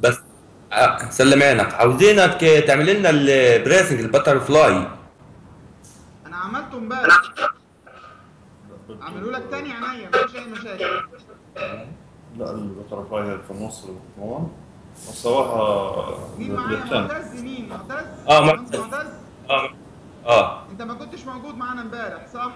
بس آه، سلم عينك عاوزينك تعمل لنا البريسنج البتر فلاي انا عملته امبارح اعمله لك تاني عينيا مفيش اي مشاكل لا البترفلاي هي في النص الكمان الصراحة مين معايا الثاني معتز مين معتز آه، مهندس معتز. معتز اه اه انت ما كنتش موجود معانا امبارح صح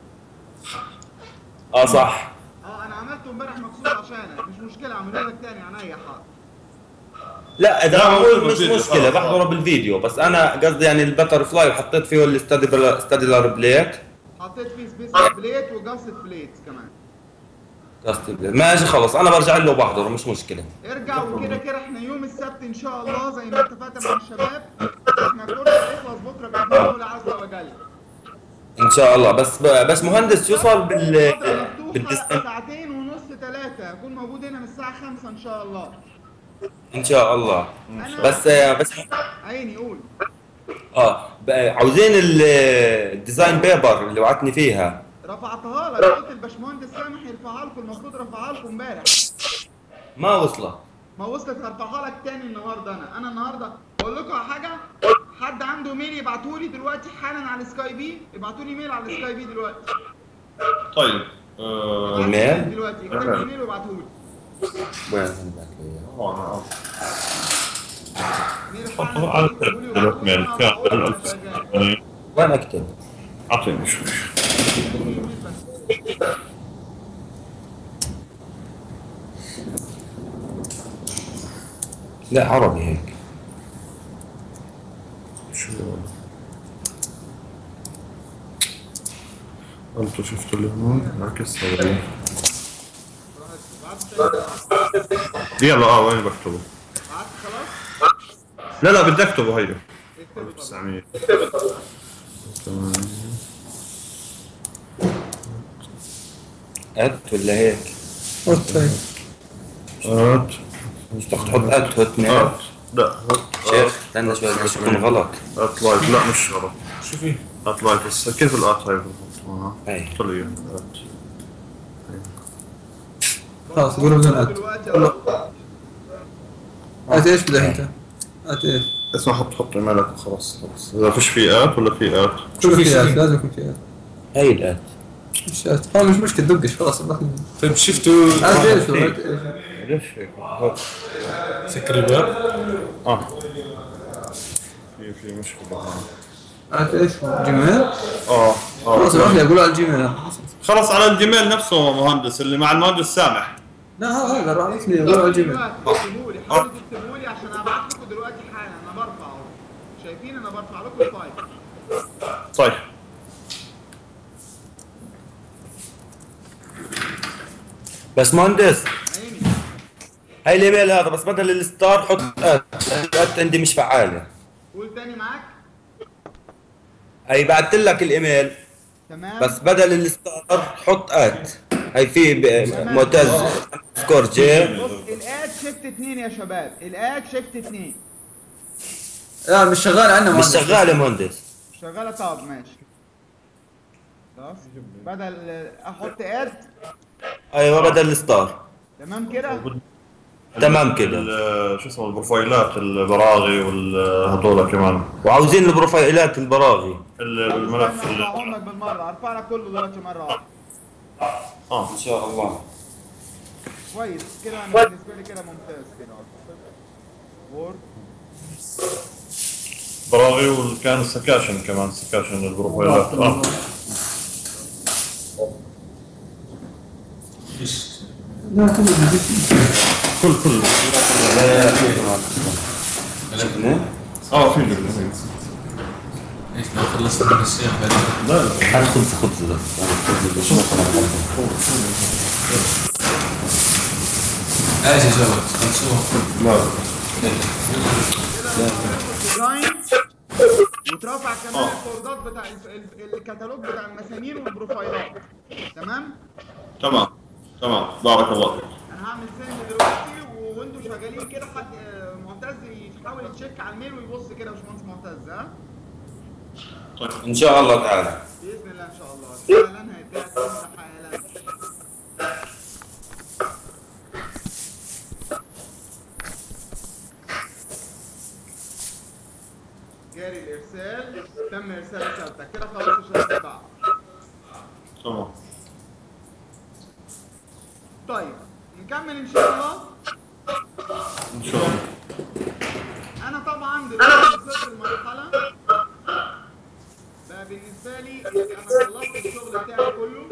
اه صح اه انا عملته امبارح مخصوص عشانك مش مشكله اعمله لك تاني عينيا حاضر لا اذا لا، معمول موجود مش بالفيديو، مشكله خلاص. بحضره بالفيديو بس انا قصدي يعني البتر فلاي وحطيت فيه الستادلر بليت حطيت فيه سبيس بليت وجاست بليت كمان قصدي بليت. ماشي خلاص انا برجع له وبحضره مش مشكله ارجع وكده كده احنا يوم السبت ان شاء الله زي ما اتفقنا مع الشباب احنا كورس هيخلص بكره باذن الله عز وجل ان شاء الله بس بس مهندس يوصل بال المحاضرة مفتوحة بالديستنس ساعتين ونص ثلاثة هكون موجود هنا من الساعة 5 إن شاء الله ان شاء الله أنا بس بس عيني قول اه بقى عاوزين ال- الديزاين بيبر اللي وعدتني فيها رفعتها لك قلت الباشمهندس سامح يرفعها لكم المفروض رفعها لكم امبارح ما وصلت ما وصلت هرفعها لك تاني النهارده انا انا النهارده بقول لكم على حاجه حد عنده ميل يبعتوا لي دلوقتي حالا على السكاي بي ابعتوا لي ميل على السكاي بي دلوقتي طيب آه، ابعتوا لي إيميل؟ دلوقتي اكتب لي ميل وابعتوا لي وين آه، آه. ميل حطه حالا على اكتبوا لي وابعتوا لي التليفون وأنا كان هقول لك الألف شغال. يعني وين اكتب؟ أعطيني شوي اكتبوا لي ميل بس. لا عربي هيك شو قلت شفت اللي هون ركز هذا يلا اه وين بكتبه؟ بعت خلاص لا لا بدي اكتبه هيدا اكتبوا طبعا 900 ات ولا هيك؟ اوكي هات مش بدك تحط ات هوت ميل هات لا هات شيخ استنى شوي مش يكون غلط هات لايف لا مش غلط شو في؟ هات لايف بس كيف الات هاي بالضبط؟ آه. اي قل لي هات خلاص قولوا بدون ات دلوقتي أهو. ات ايش بدك انت؟ ات ايش؟ اسمع حط حط ايميلك وخلاص خلاص اذا فيش في ات ولا في ات شو في في ات شيء. لازم يكون في ات هي الات مش ات خلاص مش مشكله دقش خلاص بعد طيب شفتوا ات ايش هو؟ في. ات ايش؟ ليش هيك؟ هات. سكر الباب اه في في مشكلة ات ايش؟ جيميل؟ اه خلاص روح لي اه اقول على الجيميل خلص على الجيميل نفسه مهندس اللي مع المهندس سامح لا ها- هذا روح لي اقول على الجيميل دلوقتي اكتبوا لي حاولوا تكتبوا لي عشان ابعت لكم دلوقتي حالا انا برفع اهو شايفين انا برفع لكم الفايل طيب بس مهندس عيني هاي الايميل هذا بس بدل الستار حط ات الات عندي مش فعاله قول تاني معاك هي بعثت لك الايميل تمام بس بدل الستار حط ات هي في ب- معتز سكور جي بص الاد شيفت اتنين يا شباب الاد شيفت اتنين لا مش شغال عندنا مش مهندس. شغال يا مهندس شغاله طب ماشي خلاص بدل احط اد ايوه بدل الستار تمام كده تمام كده ال- شو اسمه البروفايلات البراغي والهذول كمان وعاوزين البروفايلات البراغي ال- الملف استنى ال- ارفعهم لك بالمره ارفع لك كله دلوقتي مره واحده اه ان شاء الله كويس كده انا بالنسبه لي كده ممتاز كده وورد براغي وكان السكاشن كمان سكاشن البروفايلات اه فيش لا كله جديد. كل كل شفنا اه في جبنه ايش لو خلصت من الشيخ بعدين لا لا انا خبز خبز بس أنا خبز ايش يا شباب خلصوها لا ديزاين وترفع كمان الفوردات بتاع ال- ال- الكتالوج بتاع المسامير والبروفايلات تمام تمام تمام بارك الله فيك انا هعمل سند دلوقتي و- وانتوا شغالين كده حد آه، معتز يحاول يتشيك على الميل ويبص كده يا باشمهندس معتز ها طيب ان شاء الله تعالى باذن الله ان شاء الله حالا هيديها السند حالا جاري الارسال تم ارسال رسالتك كده خلاص الشباب اتبعت تمام طيب نكمل ان شاء الله ان شاء الله انا طبعا دلوقتي وصلت المرحله بقى بالنسبه لي انا خلصت الشغل بتاعي كله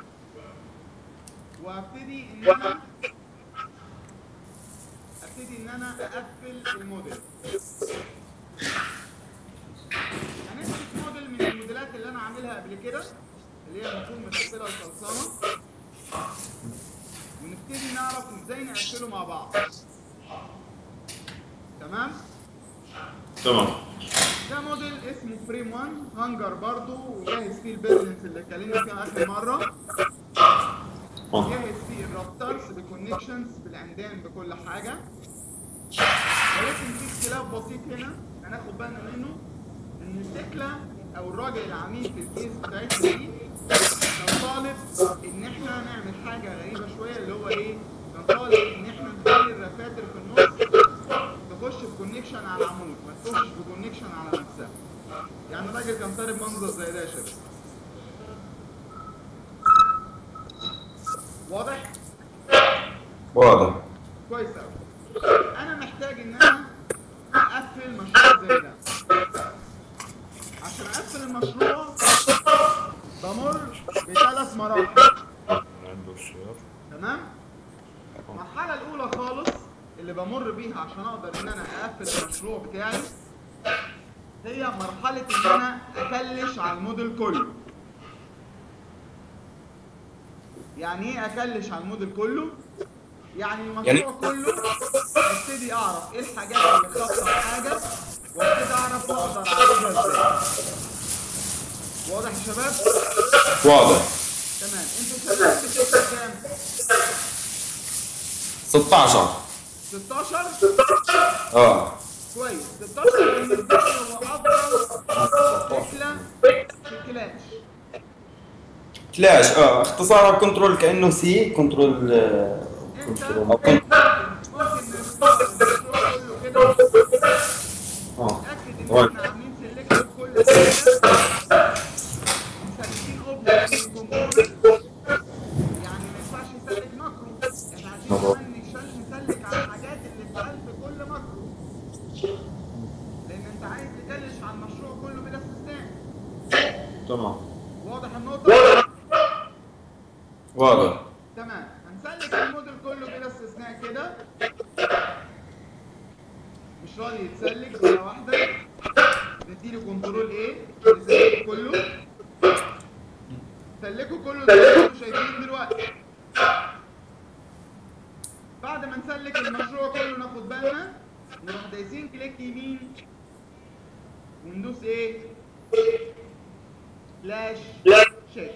وهبتدي ان انا ابتدي ان انا اقفل الموديل هنمسك موديل من الموديلات اللي انا عاملها قبل كده اللي هي المفروض متقفله وخلصانه ونبتدي نعرف ازاي نقفله مع بعض تمام تمام ده موديل اسمه فريم 1 هانجر برضو وجاهز فيه البيزنس اللي اتكلمنا فيها اخر مره تمام. جاهز فيه الرافترز بالكونكشنز بالعمدان بكل حاجه ولكن في اختلاف بسيط هنا هناخد بالنا منه ان الدكله او الراجل العميل في الكيس بتاعتنا دي كان طالب ان احنا نعمل حاجه غريبه شويه اللي هو ايه؟ كان طالب ان احنا نخلي الرفاتر في النص تخش بكونكشن على العمود ما تخش بكونكشن على نفسها يعني الراجل كان طالب منظر زي ده يا شباب واضح؟ واضح كويس قوي انا محتاج ان انا اقفل مشروع زي ده عشان اقفل المشروع بمر بثلاث مراحل عنده الشير تمام المرحله الاولى خالص اللي بمر بيها عشان اقدر ان انا اقفل المشروع بتاعي هي مرحله ان انا اكلش على الموديل كله يعني ايه اكلش على الموديل كله يعني المشروع يعني- كله ابتدي اعرف ايه الحاجات اللي خاصه بحاجه وابتدي اعرف اقدر اعالجها ازاي واضح يا شباب واضح تمام انتوا شغالين بتكسب كام 16 16 اه كويس 16 بالنسبه لي هو افضل شكله في كلاش كلاش اه اختصارها كنترول كانه سي كنترول انت كنترول ممكن او كنترول ممكن نختار المشروع كله كده اه نتاكد ان وايد. احنا عاملين سيلكت كل حاجه مسلكين اوبجكت كومبوننت يعني ما ينفعش نسلك ماكرو احنا عايزين مظبوط. كمان نشل- نسلك على الحاجات اللي بتتقال في كل ماكرو لان انت عايز تكلش على المشروع كله بلا استثناء تمام واضح النقطه واضح تمام هنسلك الموديل كله بلا استثناء كده مش راضي يتسلك ولا واحده نديله كنترول ايه نسلكه كله سلكه كله زي ما انتم شايفين دلوقتي بعد ما نسلك المشروع كله ناخد بالنا نروح دايسين كليك يمين وندوس ايه فلاش شيك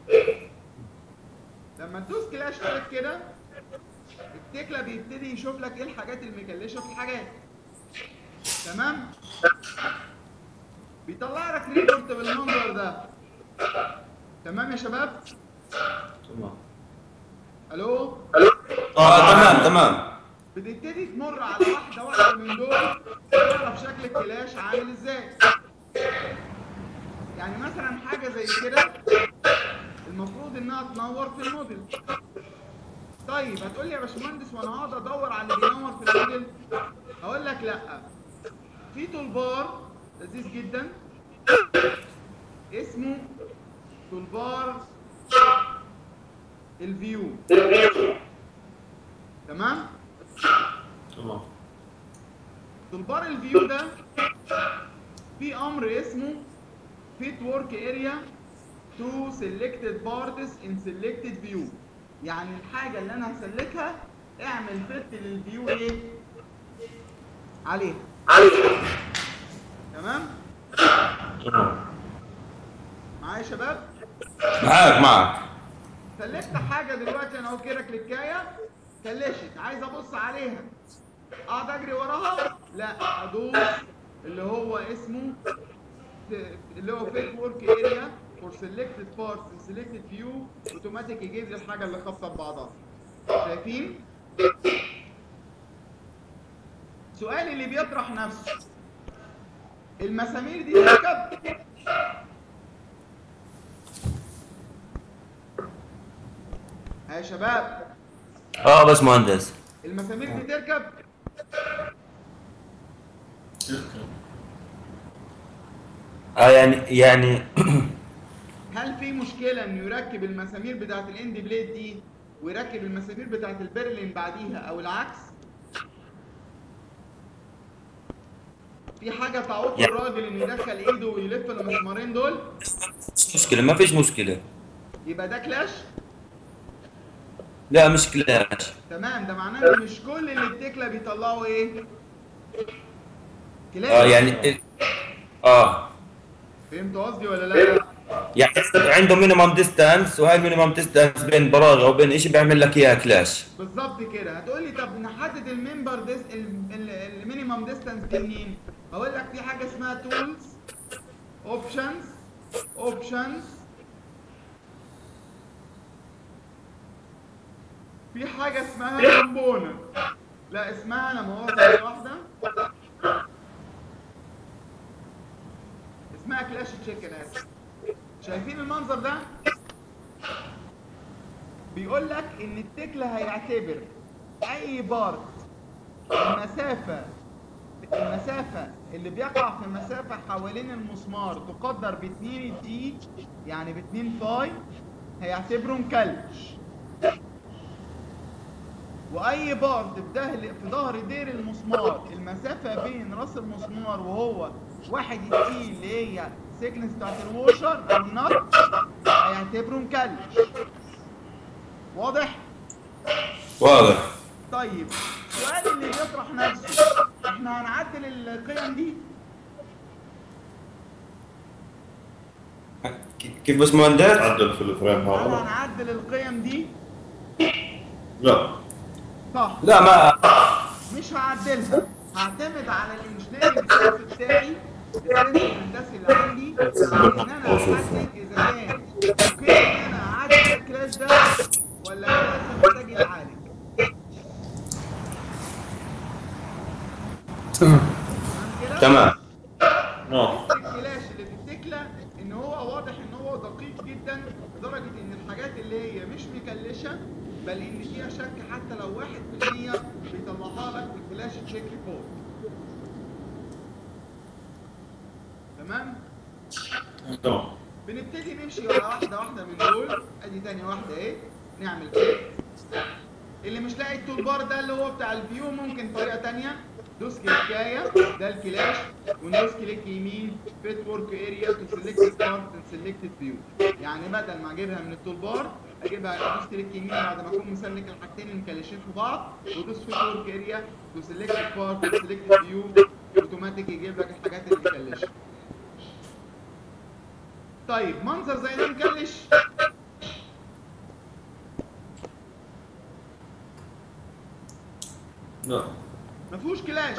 لما تدوس كلاش شيك كده التكله بيبتدي يشوف لك ايه الحاجات المكلشه في الحاجات تمام بيطلع لك ريبورت بالمنظر ده تمام يا شباب تمام الو اه تمام تمام بتبتدي تمر على واحده واحده من دول تعرف شكل الكلاش عامل ازاي يعني مثلا حاجه زي كده المفروض انها تنور في الموديل طيب هتقول لي يا باشمهندس وانا هقعد ادور على اللي بينور في الموديل هقول لك لا في تولبار لذيذ جدا اسمه تولبار الفيو تمام تمام تولبار الفيو ده في امر اسمه fit work area to selected parts in selected view يعني الحاجة اللي انا هسلكها اعمل fit للفيو ايه عليها تمام تمام معايا يا شباب معاك معاك سلكت حاجة دلوقتي انا اهو كده كليكاية كلشت عايز ابص عليها اقعد اجري وراها لا ادوس اللي هو اسمه اللي هو فيت ورك اريا فور سيلكتد بارتس سيلكتد فيو اوتوماتيك يجيب لي الحاجه اللي خاصه ببعضها شايفين سؤال اللي بيطرح نفسه المسامير دي تركب ها يا شباب اه بس مهندس المسامير دي تركب اه يعني يعني هل في مشكلة انه يركب المسامير بتاعت الاند بليد دي ويركب المسامير بتاعت البرلين بعديها او العكس؟ في حاجة تعوق يعني- الراجل انه يدخل ايده ويلف المسمارين دول؟ مش مشكلة ما فيش مشكلة يبقى ده كلاش؟ لا مش كلاش تمام ده معناه ان مش كل اللي التكلة بيطلعوا ايه؟ كلاش اه يعني اه فهمتوا قصدي ولا لا؟ يعني عنده مينيمم ديستانس وهاي المينيمم ديستانس بين براغه وبين شيء بيعمل لك اياها كلاش بالظبط كده هتقول لي طب نحدد الممبر ديس المينيمم ديستانس دي منين؟ هقول لك في حاجه اسمها تولز اوبشنز اوبشنز في حاجه اسمها كومبوننت لا اسمها انا مؤاخذه واحده اسمها كلاش تشيك انا اسف شايفين المنظر ده؟ بيقول لك ان التكله هيعتبر اي بارت المسافه المسافه اللي بيقع في مسافه حوالين المسمار تقدر ب 2 دي يعني ب 2 فاي هيعتبره مكلش واي بارت في دهل في ظهر دير المسمار المسافه بين راس المسمار وهو واحد التي اللي هي سيكنس بتاعت الوشر او النط هيعتبره مكلش واضح؟ واضح طيب السؤال اللي بيطرح نفسه احنا هنعدل القيم دي كيف بس مهندس؟ عدل في الفريم هل هذا هنعدل القيم دي؟ لا صح لا ما مش هعدلها هعتمد على الانجنيرنج سيرف بتاعي السنس الهندسي اللي عندي ان انا احدد اذا كان ممكن ان انا اعدل الكلاش ده ولا لازم محتاج يتعالج تمام تمام كده؟ تمام نعم الكلاش اللي في التكله ان هو واضح ان هو دقيق جدا لدرجه ان الحاجات اللي هي مش مكلشه بل ان فيها شك حتى لو 1% بيطلعها لك في الكلاش تشيك ريبورت تمام تمام بنبتدي نمشي ورا واحده واحده من دول ادي تاني واحده اهي نعمل كده اللي مش لاقي التول بار ده اللي هو بتاع الفيو ممكن طريقه تانية دوس كليكايه ده الكلاش وندوس كليك يمين فيت ورك اريا تو سيلكت بارت اند سيلكتد فيو يعني بدل ما اجيبها من التول بار اجيبها ادوس كليك يمين بعد ما اكون مسلك الحاجتين المكلشين في بعض وادوس فيت ورك اريا تو سيلكت بارت اند سيلكتد فيو اوتوماتيك يجيب لك الحاجات اللي مكلشه طيب منظر زي ده مكلش لا ما فيهوش كلاش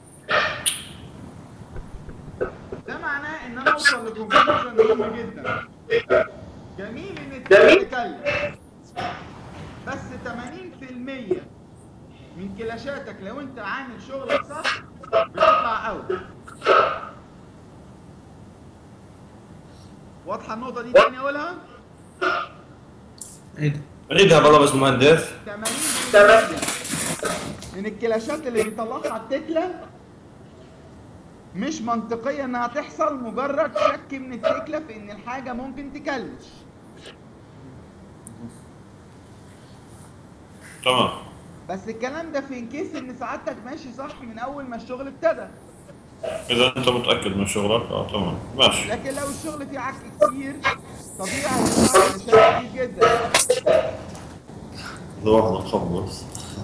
ده معناه ان انا اوصل لكونكلوجن مهم جدا جميل ان التكليف تكلف بس 80% من كلاشاتك لو انت عامل شغلك صح بتطلع اوت واضحه النقطه دي تاني اقولها عيد عيدها والله بس مهندس 80% من الكلاشات اللي بيطلعها التكله مش منطقيه انها تحصل مجرد شك من التكله في ان الحاجه ممكن تكلش تمام بس الكلام ده في انكيس ان سعادتك ماشي صح من اول ما الشغل ابتدى اذا انت متاكد من شغلك اه تمام ماشي لكن لو الشغل فيه عك كتير طبيعي هيطلع كلاشات كتير جدا اذا واحد مخبص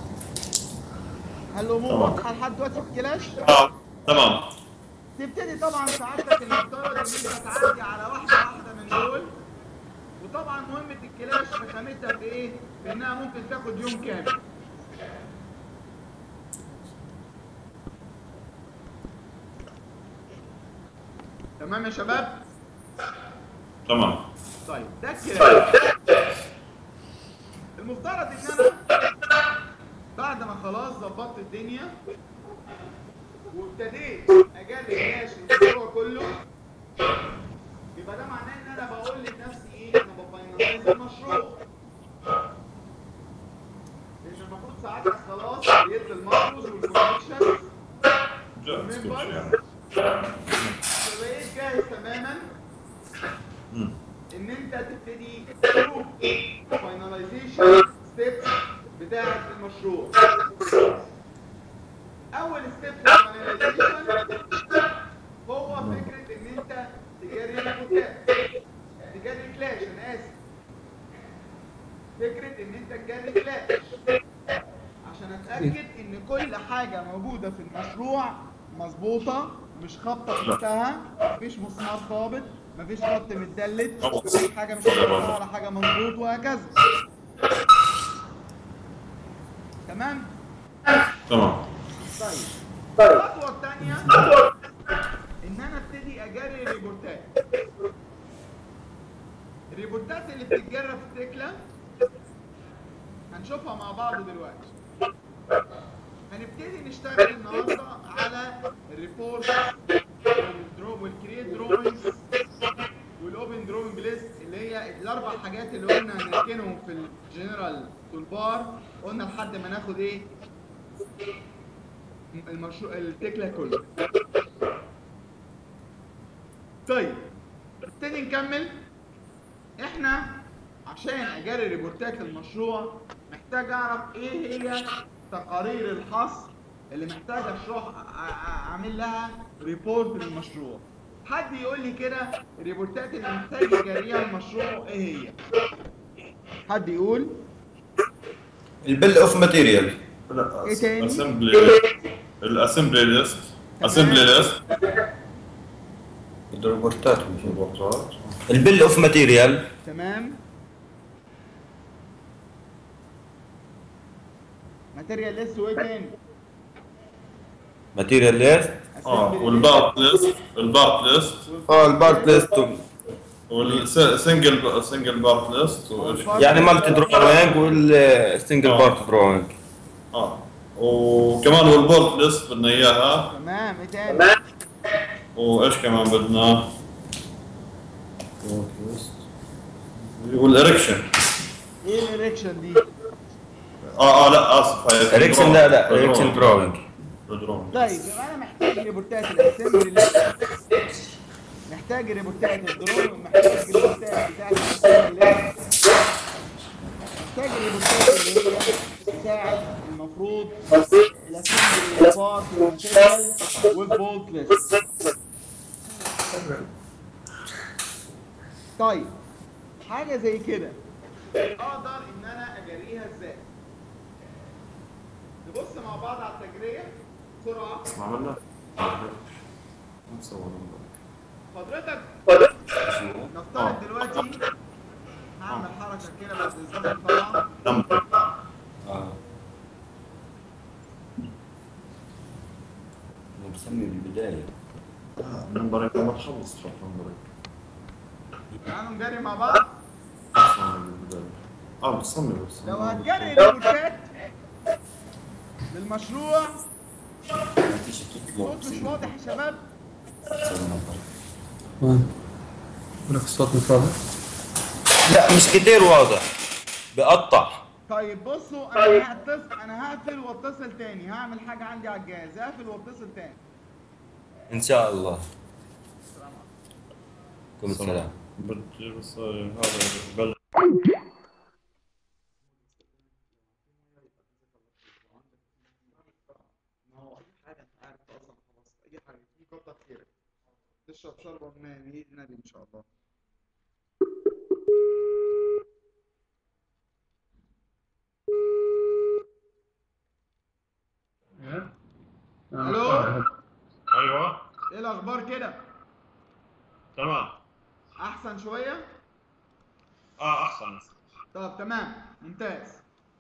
هل الامور واضحه لحد دلوقتي في الكلاش؟ آه. تمام تبتدي طبعا سعادتك المفترض ان انت تعدي على واحده واحده من دول وطبعا مهمه الكلاش رخامتها في ايه؟ في انها ممكن تاخد يوم كامل تمام يا شباب؟ تمام طيب ده الكلاش المفترض ان انا بعد ما خلاص ظبطت الدنيا وابتديت اجرب ماشي الصوت سكتش يعني فبقيت جاهز تماما مم. ان انت تبتدي تشوف فايناليزيشن ستيبس بتاعه المشروع اول ستيب في الفايناليزيشن هو فكره ان انت تجري ريبورتات تجري كلاش انا اسف فكره ان انت تجري كلاش عشان اتاكد ان كل حاجه موجوده في المشروع مظبوطه مش خبطه في وقتها مفيش مسمار خابط مفيش خط متدلت مفيش حاجه مش مظبوطه ولا حاجه مظبوط وهكذا تمام تمام طيب الخطوه الثانيه ان انا ابتدي اجري ريبورتات الريبورتات اللي بتتجرى في التكله هنشوفها مع بعض دلوقتي هنبتدي نشتغل النهارده على الريبورت والدرو والكرييت دروينجز والاوبن دروينج ليست اللي هي الاربع حاجات اللي قلنا هنركنهم في الجنرال تولبار قلنا لحد ما ناخد ايه المشروع التكله كله طيب نبتدي نكمل احنا عشان اجري ريبورتات المشروع محتاج اعرف ايه هي تقارير الحصر اللي محتاج اشرح أ- أ- اعمل لها ريبورت للمشروع حد يقول لي كده الريبورتات اللي محتاج يجريها المشروع ايه هي حد يقول البيل اوف ماتيريال إيه تاني؟ الاسمبلي الاسمبلي ليست اسمبلي ليست الروبورتات الروبوتات البيل اوف ماتيريال تمام ماتيريال ليست وايه تاني ماتيريال ليست اه والبارت ليست البارت ليست اه البارت ليست والسنجل سنجل بارت ليست وايش يعني مالتي دروينج والسنجل آه. بارت دروينج اه وكمان والبولت ليست بدنا اياها تمام ايه تاني وايش كمان بدنا والاريكشن ايه الاريكشن دي اه اه لا اسف هاي اريكسن لا لا اريكسن دروينج الدرون طيب يبقى انا محتاج ريبورتات الاسمبلي ليست محتاج ريبورتات الدرون محتاج ريبورتات بتاعت الاسمبلي ليست محتاج ريبورتات اللي هي بتاعت المفروض الاسمبلي بارت والماتيريال والبولت ليست طيب حاجه زي كده اقدر ان انا اجريها ازاي نبص مع بعض على التجريه بسرعه ما عملنا ما سوى حضرتك نفترض دلوقتي هعمل حركه كده بعد الزمن طبعا نمبر اه مسمي بالبدايه نمبر ما تخلص شوف نمبر تعالوا نجري مع بعض اه بتصمم بس لو هتجري ريبورتات للمشروع ما فيش تطلب الصوت مش واضح يا شباب وين؟ لك الصوت مش واضح لا مش كتير واضح بقطع طيب بصوا انا هتصل انا هقفل واتصل تاني هعمل حاجه عندي على الجهاز هقفل واتصل تاني ان شاء الله عليكم السلام بدي بس هذا بل ما هو اي حاجه انت عارف اصلا خلاص اي حاجه في كتر خيرك تشرب شربه من ايد النبي ان شاء الله الو ايوه ايه الاخبار كده تمام احسن شويه اه احسن طب تمام ممتاز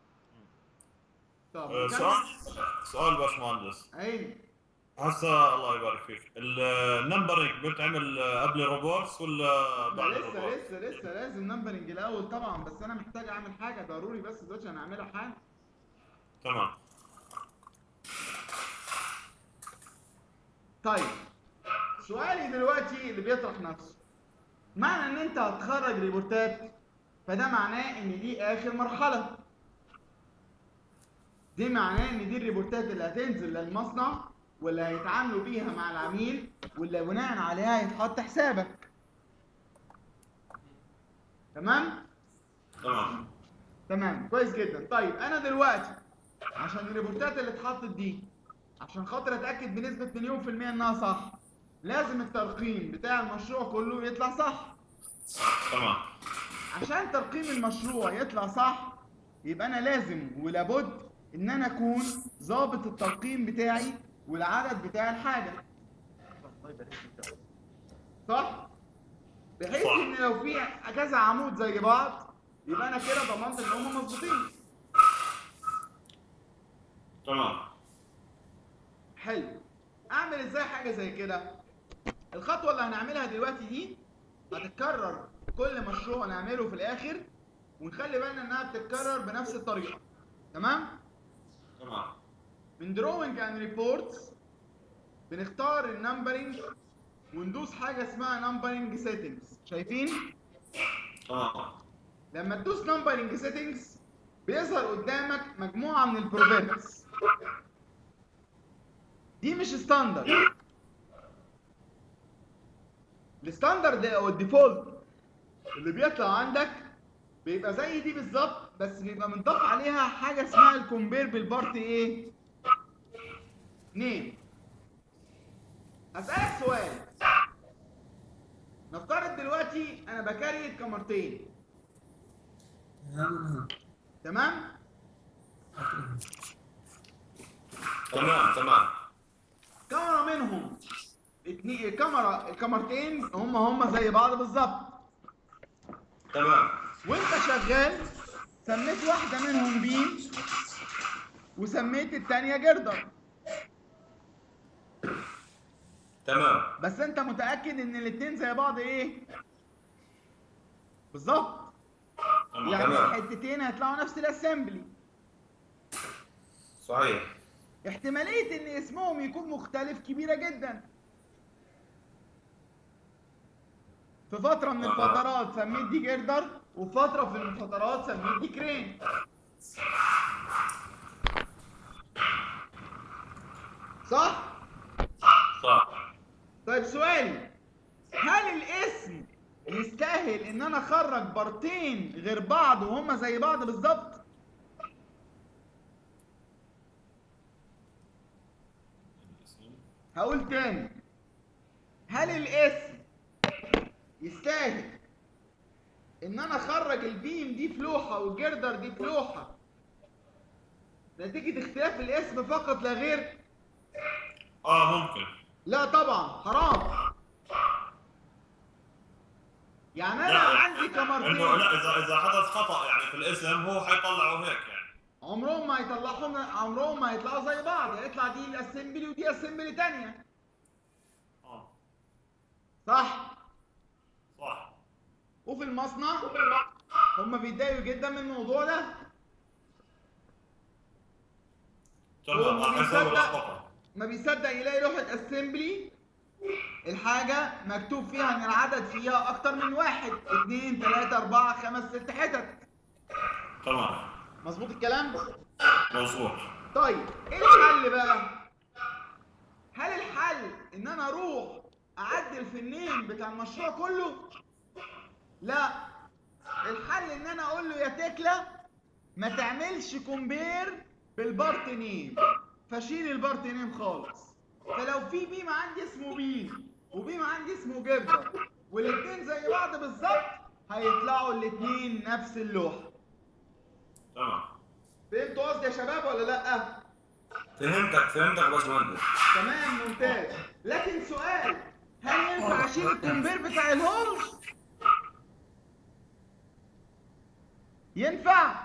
طب آه، نكمل. سؤال سؤال باشمهندس عيني هسه الله يبارك فيك النمبرنج بيتعمل قبل الروبوتس ولا لا بعد لسه الروبوتس؟ لسه لسه لازم نمبرنج الاول طبعا بس انا محتاج اعمل حاجه ضروري بس دلوقتي انا هعملها حالا تمام طيب سؤالي دلوقتي اللي بيطرح نفسه معنى ان انت هتخرج ريبورتات فده معناه ان دي اخر مرحله دي معناه ان دي الريبورتات اللي هتنزل للمصنع واللي هيتعاملوا بيها مع العميل واللي بناء عليها يتحط حسابك تمام تمام تمام كويس جدا طيب انا دلوقتي عشان الريبورتات اللي اتحطت دي عشان خاطر اتاكد بنسبه مليون في الميه انها صح لازم الترقيم بتاع المشروع كله يطلع صح تمام عشان ترقيم المشروع يطلع صح يبقى انا لازم ولابد ان انا اكون ظابط الترقيم بتاعي والعدد بتاع الحاجه صح بحيث صح. ان لو في كذا عمود زي بعض يبقى انا كده ضمنت ان هم مظبوطين تمام حلو اعمل ازاي حاجه زي كده الخطوه اللي هنعملها دلوقتي دي هتتكرر كل مشروع نعمله في الاخر ونخلي بالنا انها بتتكرر بنفس الطريقه تمام تمام من دروينج اند ريبورتس بنختار النمبرنج وندوس حاجه اسمها نمبرنج سيتنجز شايفين تمام لما تدوس نمبرنج سيتنجز بيظهر قدامك مجموعه من البروبرتيز دي مش ستاندرد الستاندرد او الديفولت اللي بيطلع عندك بيبقى زي دي بالظبط بس بيبقى منضاف عليها حاجه اسمها الكومبير بالبارت ايه نيم هسألك سؤال نفترض دلوقتي انا بكريت كاميرتين تمام تمام تمام كاميرا منهم اتنين الكاميرا الكاميرتين هم هم زي بعض بالظبط تمام وانت شغال سميت واحده منهم بيم وسميت التانية جردر تمام بس انت متاكد ان الاتنين زي بعض ايه بالظبط تمام يعني تمام الحتتين هيطلعوا نفس الاسمبلي صحيح احتماليه ان اسمهم يكون مختلف كبيره جدا في فتره من آه. الفترات سميت دي جردر وفي فتره في الفترات سميت دي كرين صح صح طيب سؤالي هل الاسم يستاهل ان انا اخرج بارتين غير بعض وهما زي بعض بالظبط هقول تاني هل الاسم يستاهل ان انا اخرج البيم دي في لوحه والجردر دي في لوحه نتيجه اختلاف الاسم فقط لا غير اه ممكن لا طبعا حرام يعني انا لا، عندي انه كاميرتين لا اذا اذا حدث خطا يعني في الاسم هو حيطلعه هيك يعني عمرهم ما يطلعهم عمرهم ما يطلعوا زي بعض يطلع دي الاسمبلي ودي اسمبلي تانية اه صح صح وفي المصنع هم بيتضايقوا جدا من الموضوع ده تمام هو راح يسوي بيصدق. لخبطه ما بيصدق يلاقي لوحة اسمبلي الحاجة مكتوب فيها ان العدد فيها اكتر من واحد اتنين تلاتة اربعة خمس ست حتت تمام مظبوط الكلام؟ مظبوط طيب ايه الحل بقى؟ هل الحل ان انا اروح اعدل في النيم بتاع المشروع كله؟ لا الحل ان انا اقول له يا تكلا ما تعملش كومبير بالبارت نيم فشيل البارت نيم خالص فلو في بيم عندي اسمه بيم وبيم عندي اسمه جبر والاتنين زي بعض بالظبط هيطلعوا الاتنين نفس اللوحه تمام فهمتوا قصدي يا شباب ولا لا؟ فهمتك فهمتك يا باشمهندس تمام ممتاز لكن سؤال هل ينفع اشيل الكومبير بتاع الهولز ينفع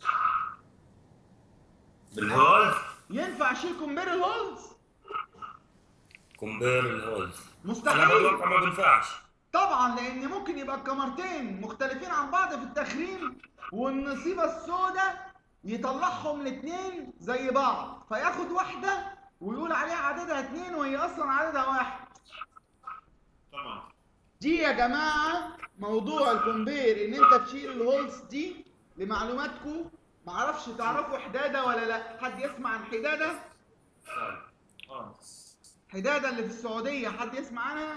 بالهولز ينفع اشيل كومبير الهولز كومبير الهولز انا مستحيل بتوقع ما بينفعش طبعا لان ممكن يبقى الكاميرتين مختلفين عن بعض في التخريم والنصيبه السوداء يطلعهم الاثنين زي بعض فياخد واحده ويقول عليها عددها اتنين وهي اصلا عددها واحد تمام دي يا جماعه موضوع الكومبير ان انت تشيل الهولز دي لمعلوماتكم معرفش تعرفوا حداده ولا لا حد يسمع عن حداده اه حداده اللي في السعوديه حد يسمع عنها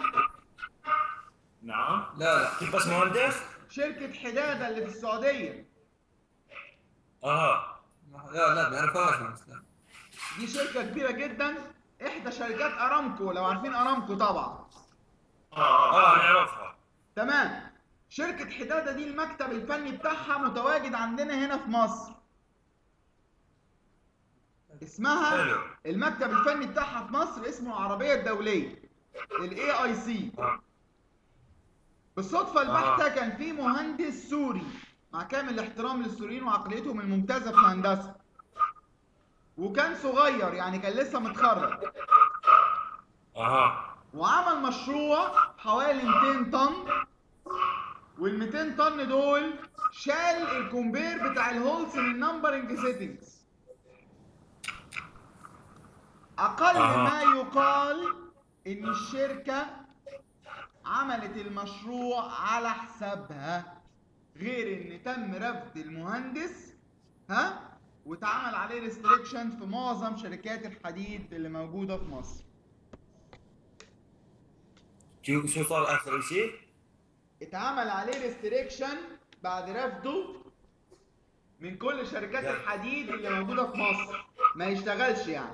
نعم لا لا كيف بس مهندس؟ شركه حداده اللي في السعوديه اها لا لا ما يعرفهاش بس لا دي شركه كبيره جدا احدى شركات ارامكو لو عارفين ارامكو طبعا اه اه اه آه. نعرفها تمام شركة حدادة دي المكتب الفني بتاعها متواجد عندنا هنا في مصر اسمها حلو المكتب الفني بتاعها في مصر اسمه العربية الدولية الاي اي سي آه. بالصدفة البحتة كان في مهندس سوري مع كامل الاحترام للسوريين وعقليتهم الممتازة في الهندسة وكان صغير يعني كان لسه متخرج اها وعمل مشروع حوالي 200 طن وال 200 طن دول شال الكومبير بتاع الهولز من النمبرنج سيتنجز اقل أها. ما يقال ان الشركه عملت المشروع على حسابها غير ان تم رفض المهندس ها واتعمل عليه ريستريكشن في معظم شركات الحديد اللي موجوده في مصر شو شو صار اخر شيء؟ اتعمل عليه ريستريكشن بعد رفضه من كل شركات لا. الحديد اللي موجوده في مصر ما يشتغلش يعني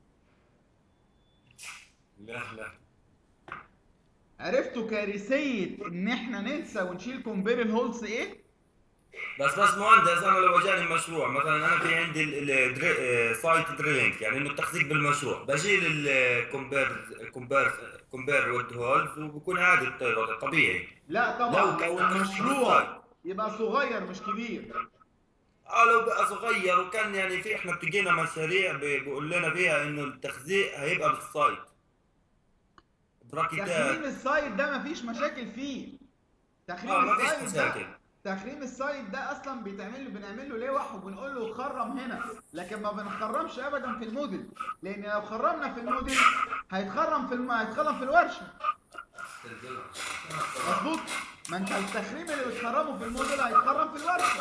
لا لا عرفتوا كارثيه ان احنا ننسى ونشيل كومبير الهولز ايه بس بس مهندس انا لو اجاني مشروع مثلا انا في عندي ال- ال- دري- آه، سايت دريلينج يعني انه التخزيق بالمشروع بشيل الكومبير كومبير كومبير وود هولز وبكون عادي الط- طبيعي لا لو طبعا كان لو تخزيق المشروع بالسايت. يبقى صغير مش كبير اه لو بقى صغير وكان يعني في احنا بتجينا مشاريع ب- بيقول لنا فيها انه التخزيق هيبقى بالسايت براكيتات تخريم السايت ده مفيش مشاكل فيه تخريم اه ما فيش السايت ده مشاكل تخريم السايت ده اصلا بيتعمل له بنعمل له لوح وبنقول له خرم هنا لكن ما بنخرمش ابدا في الموديل لان لو خرمنا في الموديل هيتخرم في الم... هيتخرم في الورشه مظبوط ما انت التخريم اللي بتخرمه في الموديل هيتخرم في الورشه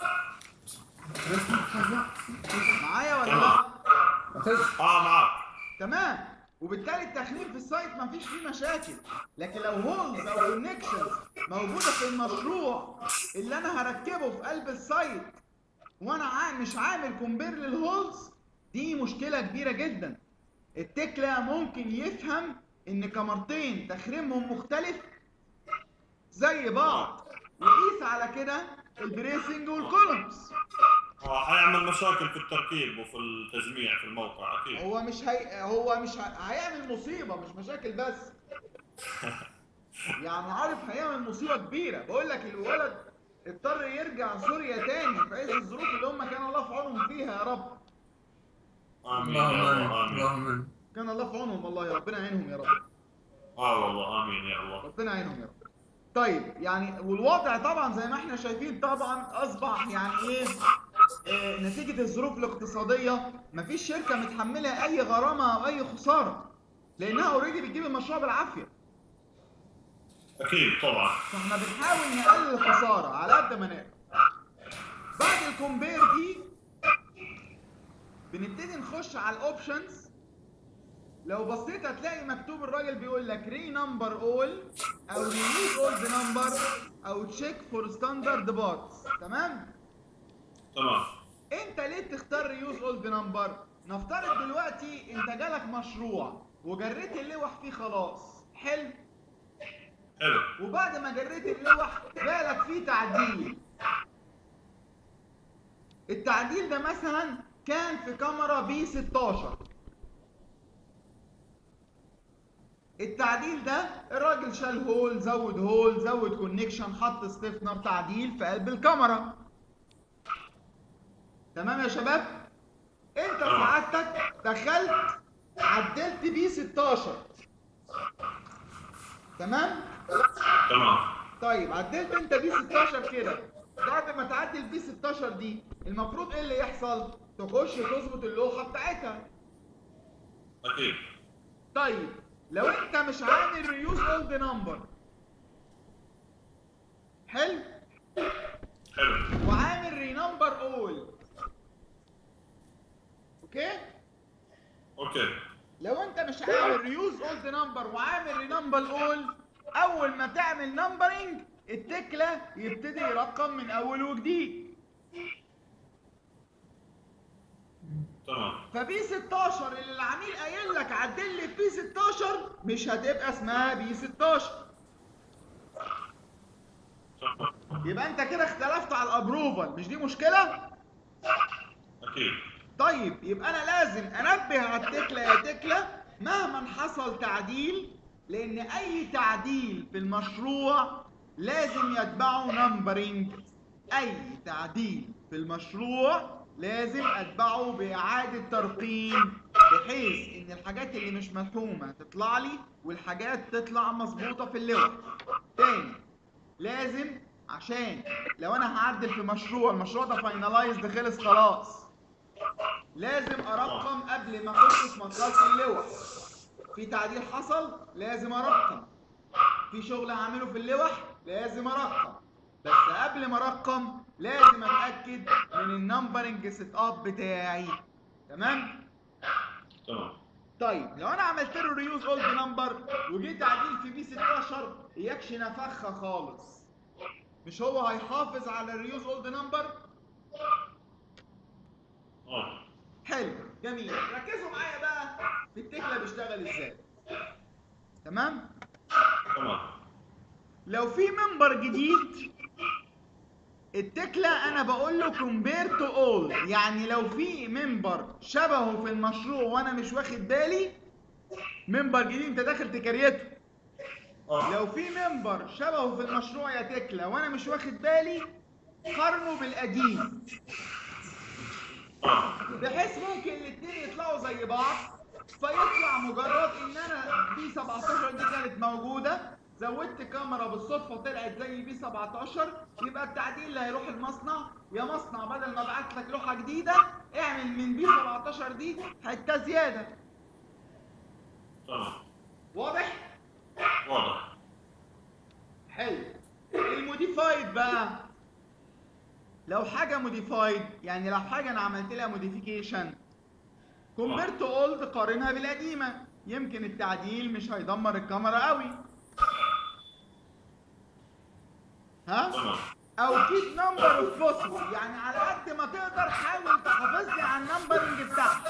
معايا ولا لا معتز اه معك تمام وبالتالي التخريم في السايت ما فيش فيه مشاكل لكن لو هولز او كونكشنز موجوده في المشروع اللي انا هركبه في قلب السايت وانا عا- مش عامل كومبير للهولز دي مشكله كبيره جدا التكلا ممكن يفهم ان كاميرتين تخريمهم مختلف زي بعض وقيس على كده البريسنج والكولومز اه حيعمل مشاكل في التركيب وفي التجميع في الموقع اكيد هو مش هي... هو مش ه... هيعمل مصيبه مش مشاكل بس يعني عارف هيعمل مصيبه كبيره بقول لك الولد اضطر يرجع سوريا تاني في عز الظروف اللي هم كان الله في عونهم فيها يا رب امين يا اللهم امين الله امين اللهم امين كان الله في عونهم والله يا ربنا يعينهم يا رب اه والله امين يا الله ربنا يعينهم يا رب طيب يعني والوضع طبعا زي ما احنا شايفين طبعا اصبح يعني ايه آه، نتيجة الظروف الاقتصادية مفيش شركة متحملة أي غرامة أو أي خسارة لأنها أوريدي بتجيب المشروع بالعافية اكيد طبعا فاحنا بنحاول نقلل الخساره على قد ما نقدر بعد الكومبير دي بنبتدي نخش على الاوبشنز لو بصيت هتلاقي مكتوب الراجل بيقول لك ري نمبر اول او ريموف اول ذا نمبر او تشيك فور ستاندرد بارتس تمام تمام انت ليه بتختار ريوز اول ذا نمبر نفترض دلوقتي انت جالك مشروع وجريت اللوح فيه خلاص حلو حلو وبعد ما جريت اللوح جالك فيه تعديل التعديل ده مثلا كان في كاميرا بي 16 التعديل ده الراجل شال هول زود هول زود كونكشن حط ستيفنر تعديل في قلب الكاميرا تمام يا شباب انت سعادتك دخلت عدلت بي 16 تمام تمام طيب عدلت انت بي 16 كده بعد ما تعدل بي 16 دي المفروض ايه اللي يحصل تخش تظبط اللوحه بتاعتها اكيد طيب لو انت مش عامل ريوز اولد نمبر حلو حلو وعامل رينمبر اول اوكي اوكي لو انت مش عامل ريوز اولد نمبر وعامل رينمبر اول اول ما تعمل نمبرنج التكله يبتدي يرقم من اول وجديد تمام فبي 16 اللي العميل قايل لك عدل لي بي 16 مش هتبقى اسمها بي 16 تمام يبقى انت كده اختلفت على الابروفال مش دي مشكله اكيد طيب يبقى انا لازم انبه على التكله يا تكله مهما حصل تعديل لان اي تعديل في المشروع لازم يتبعه نمبرنج اي تعديل في المشروع لازم اتبعه باعاده ترقيم بحيث ان الحاجات اللي مش مفهومه تطلع لي والحاجات تطلع مظبوطه في اللوح تاني لازم عشان لو انا هعدل في مشروع المشروع ده فاينلايزد خلص خلاص لازم ارقم قبل ما اخش في مرحله اللوح في تعديل حصل لازم ارقم في شغل هعمله في اللوح لازم ارقم بس قبل ما ارقم لازم اتاكد من النمبرنج سيت اب بتاعي تمام تمام طيب لو انا عملت له ريوز اولد نمبر وجيت تعديل في بي 16 اياكش نفخه خالص مش هو هيحافظ على الريوز اولد نمبر اه حلو جميل ركزوا معايا بقى في التكله بيشتغل ازاي تمام تمام لو في ممبر جديد التكله انا بقول له كومبير تو اول يعني لو في ممبر شبهه في المشروع وانا مش واخد بالي ممبر جديد انت داخل تكريته اه لو في ممبر شبهه في المشروع يا تكله وانا مش واخد بالي قارنه بالقديم اه بحيث ممكن الاثنين يطلعوا زي بعض فيطلع مجرد ان انا بي 17 دي كانت موجوده زودت كاميرا بالصدفه طلعت زي بي 17 يبقى التعديل اللي هيروح المصنع يا مصنع بدل ما ابعت لك لوحه جديده اعمل من بي 17 دي حته زياده تمام واضح؟ واضح حلو الموديفايد بقى لو حاجه موديفايد يعني لو حاجه انا عملت لها موديفيكيشن كومبيرت اولد قارنها بالقديمه يمكن التعديل مش هيدمر الكاميرا قوي ها تمام او كيب نمبر اوف بوسيبل يعني على قد ما تقدر حاول تحافظ لي على النمبرنج بتاعها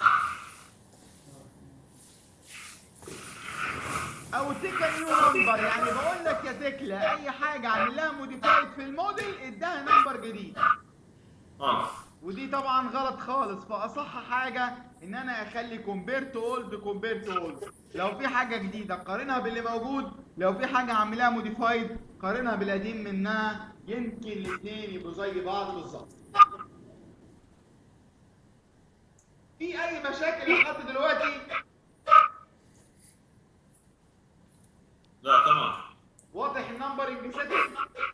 او تيك نيو نمبر يعني بقول لك يا تكلا اي حاجه اعمل لها موديفايد في الموديل اداها نمبر جديد اه ودي طبعا غلط خالص فاصح حاجه ان انا اخلي كومبير تو اولد كومبير تو اولد لو في حاجه جديده قارنها باللي موجود لو في حاجه عاملاها موديفايد قارنها بالقديم منها يمكن الاثنين يبقوا زي بعض بالظبط في اي مشاكل لحد دلوقتي لا تمام واضح النمبرنج سيتنج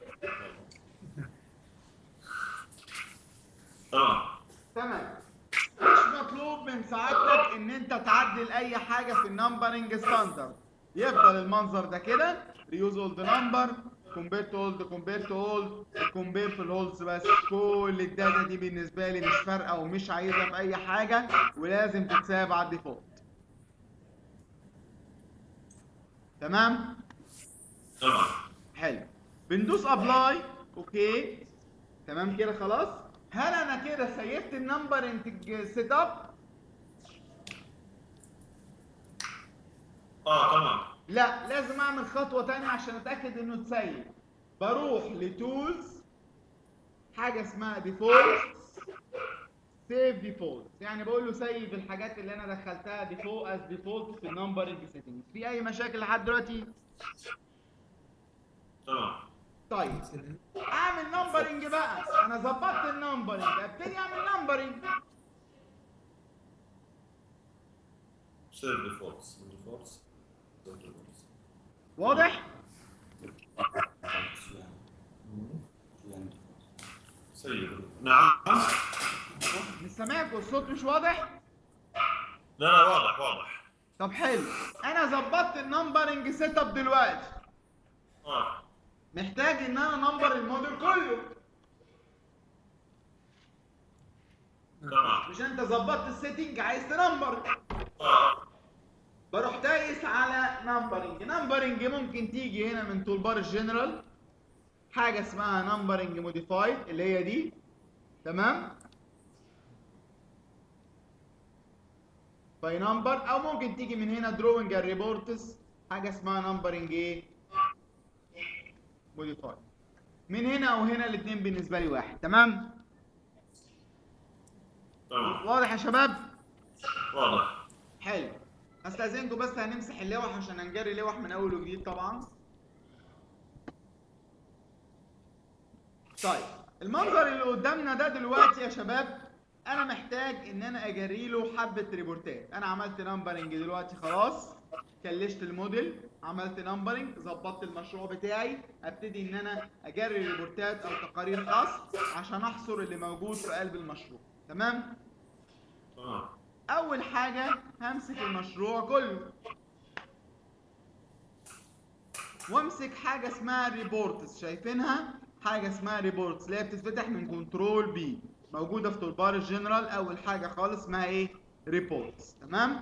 تمام تمام مش مطلوب من سعادتك ان انت تعدل اي حاجه في النمبرنج ستاندرد يفضل المنظر ده كده ريوز اولد نمبر كومبير تو اولد كومبير تو اولد كومبير في الهولز بس كل الداتا دي بالنسبه لي مش فارقه ومش عايزها في اي حاجه ولازم تتساب على الديفولت تمام تمام حلو بندوس ابلاي اوكي تمام كده خلاص هل انا كده سيفت النمبر انت سيت اب اه تمام لا لازم اعمل خطوه تانية عشان اتاكد انه اتسيف بروح لتولز حاجه اسمها ديفولت سيف ديفولت يعني بقول له سيف الحاجات اللي انا دخلتها ديفولت از ديفولت في النمبرنج سيتنجز في اي مشاكل لحد دلوقتي تمام طيب اعمل نمبرنج بقى انا ظبطت النمبرنج ابتدي اعمل نمبرنج سيف ديفولتس ديفولتس واضح سيف نعم مش سامعك والصوت مش واضح لا لا واضح واضح طب حلو انا ظبطت النمبرنج سيت اب دلوقتي اه محتاج ان انا نمبر الموديل كله تمام مش انت ظبطت السيتنج عايز تنمبر اه نمبرنج نمبرنج ممكن تيجي هنا من تول بار الجنرال حاجه اسمها نمبرنج موديفايد اللي هي دي تمام باي نمبر او ممكن تيجي من هنا دروينج الريبورتس حاجه اسمها نمبرنج ايه موديفايد من هنا وهنا الاثنين بالنسبه لي واحد تمام تمام واضح يا شباب واضح حلو استاذنكم بس هنمسح اللوح عشان هنجري لوح من اول وجديد طبعا طيب المنظر اللي قدامنا ده دلوقتي يا شباب انا محتاج ان انا اجري له حبه ريبورتات انا عملت نمبرنج دلوقتي خلاص كلشت الموديل عملت نمبرنج ظبطت المشروع بتاعي ابتدي ان انا اجري ريبورتات او تقارير حصر عشان احصر اللي موجود في قلب المشروع تمام تمام اول حاجه همسك المشروع كله وامسك حاجه اسمها ريبورتس شايفينها حاجه اسمها ريبورتس اللي هي بتتفتح من كنترول بي موجوده في تولبار الجنرال اول حاجه خالص اسمها ايه ريبورتس تمام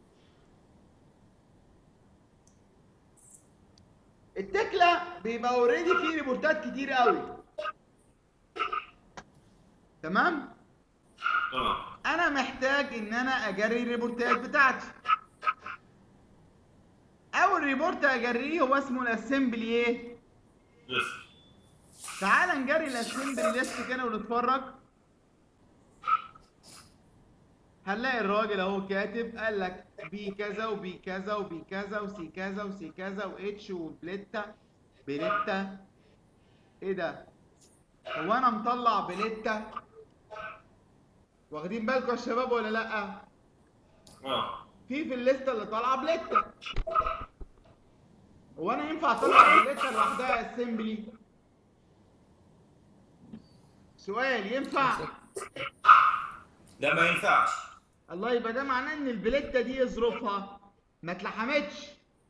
التكله بيبقى اوريدي فيه ريبورتات كتير قوي تمام تمام انا محتاج ان انا اجري الريبورتات بتاعتي اول ريبورت اجريه هو اسمه الاسمبلي ايه لسه تعال نجري الاسمبلي ليست كده ونتفرج هنلاقي الراجل اهو كاتب قال لك بي كذا وبي كذا وبي كذا وسي كذا وسي كذا واتش وبليتا بليتا ايه ده هو انا مطلع بليتا واخدين بالكم يا شباب ولا لا اه في في الليسته اللي طالعه بليتا هو انا ينفع اطلع بليتا لوحدها اسمبلي سؤال ينفع لا ما ينفعش الله يبقى ده معناه ان البليتا دي ظروفها ما اتلحمتش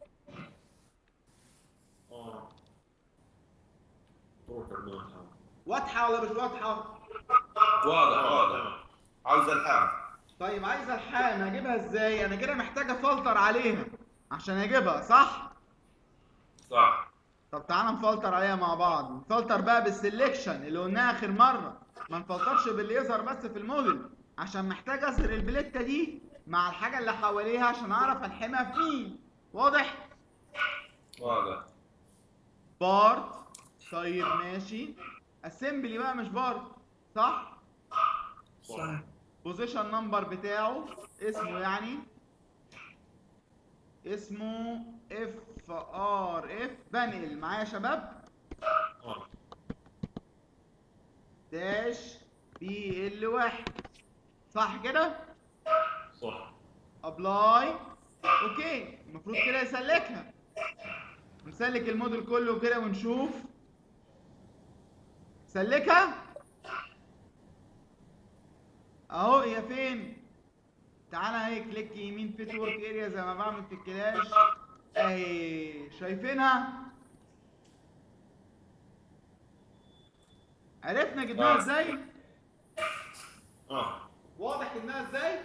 اه روح البنات. واضحه ولا مش واضحه واضح واضح عاوز الحام طيب عايز الحام اجيبها ازاي انا كده محتاج افلتر عليها عشان اجيبها صح صح طب تعالى نفلتر عليها مع بعض نفلتر بقى بالسلكشن اللي قلناها اخر مره ما نفلترش باللي يظهر بس في الموديل عشان محتاج اظهر البليته دي مع الحاجه اللي حواليها عشان اعرف الحمها في مين واضح واضح بارت طيب ماشي اسمبلي بقى مش بارت صح صح بوزيشن نمبر بتاعه اسمه يعني اسمه اف ار اف بنقل معايا يا شباب اه داش بي ال واحد صح كده صح ابلاي اوكي المفروض كده يسلكها نسلك الموديل كله كده ونشوف سلكها اهو هي فين تعالى اهي كليك يمين في ورك اريا زي ما بعمل في الكلاش اهي شايفينها عرفنا جبناها آه. ازاي اه واضح جبناها ازاي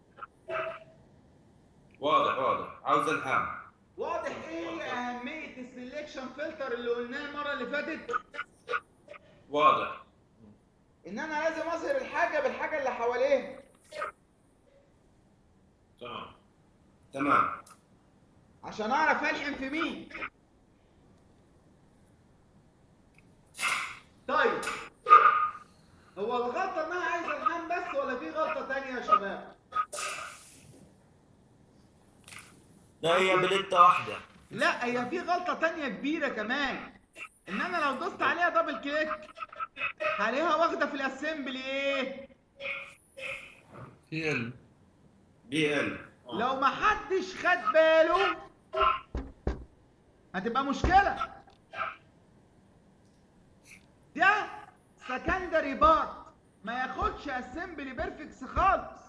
واضح واضح عاوز الحام واضح ايه اهميه السلكشن فلتر اللي قلناه المره اللي فاتت واضح ان انا لازم اظهر الحاجه بالحاجه اللي حواليها تمام تمام عشان اعرف الحم في مين طيب هو الغلطه انها عايزه الحام بس ولا في غلطه تانية يا شباب لا هي بلتة واحدة لا هي في غلطه تانية كبيره كمان ان انا لو دوست عليها دبل كليك هلاقيها واخده في الاسمبلي ايه في ال بي ال لو ما حدش خد باله هتبقى مشكلة ده سكندري بارت ما ياخدش اسمبلي بيرفكس خالص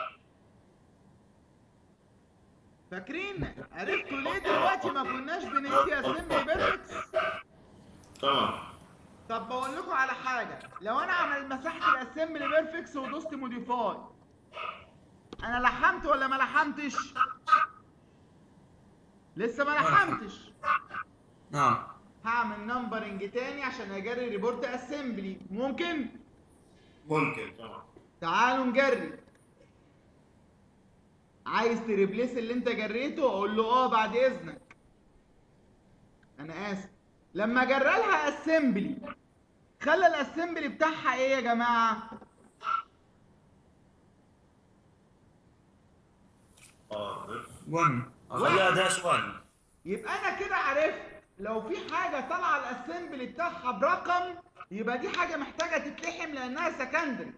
فاكرين عرفتوا ليه دلوقتي ما كناش بندي اسمبلي بيرفكس تمام طب بقول لكم على حاجه لو انا عمل مسحت الاسمبلي بيرفكس ودوست موديفاي انا لحمت ولا ما لحمتش لسه ما لحمتش نعم هعمل نمبرنج تاني عشان اجري ريبورت اسمبلي ممكن ممكن تمام تعالوا نجري عايز تريبليس اللي انت جريته اقول له اه بعد اذنك انا اسف لما جرى لها اسمبلي خلى الاسمبلي بتاعها ايه يا جماعه اه 1 خليها داش 1 يبقى انا كده عرفت لو في حاجه طالعه الاسمبلي بتاعها برقم يبقى دي حاجه محتاجه تتلحم لانها سكندري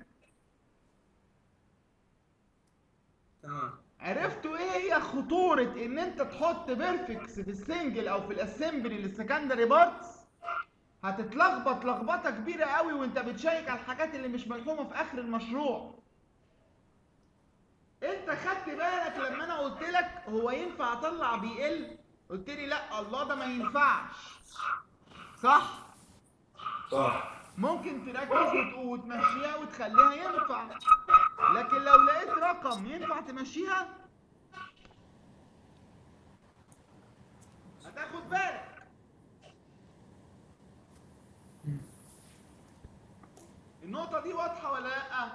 تمام عرفتوا ايه هي خطورة ان انت تحط بيرفكس في السنجل او في الاسمبلي للسكندري بارتس هتتلخبط لخبطة كبيرة قوي وانت بتشيك على الحاجات اللي مش ملحومة في اخر المشروع انت خدت بالك لما انا قلت لك هو ينفع اطلع بي ال قلت لي لا الله ده ما ينفعش صح صح ممكن تركز وت- وتمشيها وتخليها ينفع لكن لو لقيت رقم ينفع تمشيها هتاخد بالك النقطة دي واضحة ولا لأ؟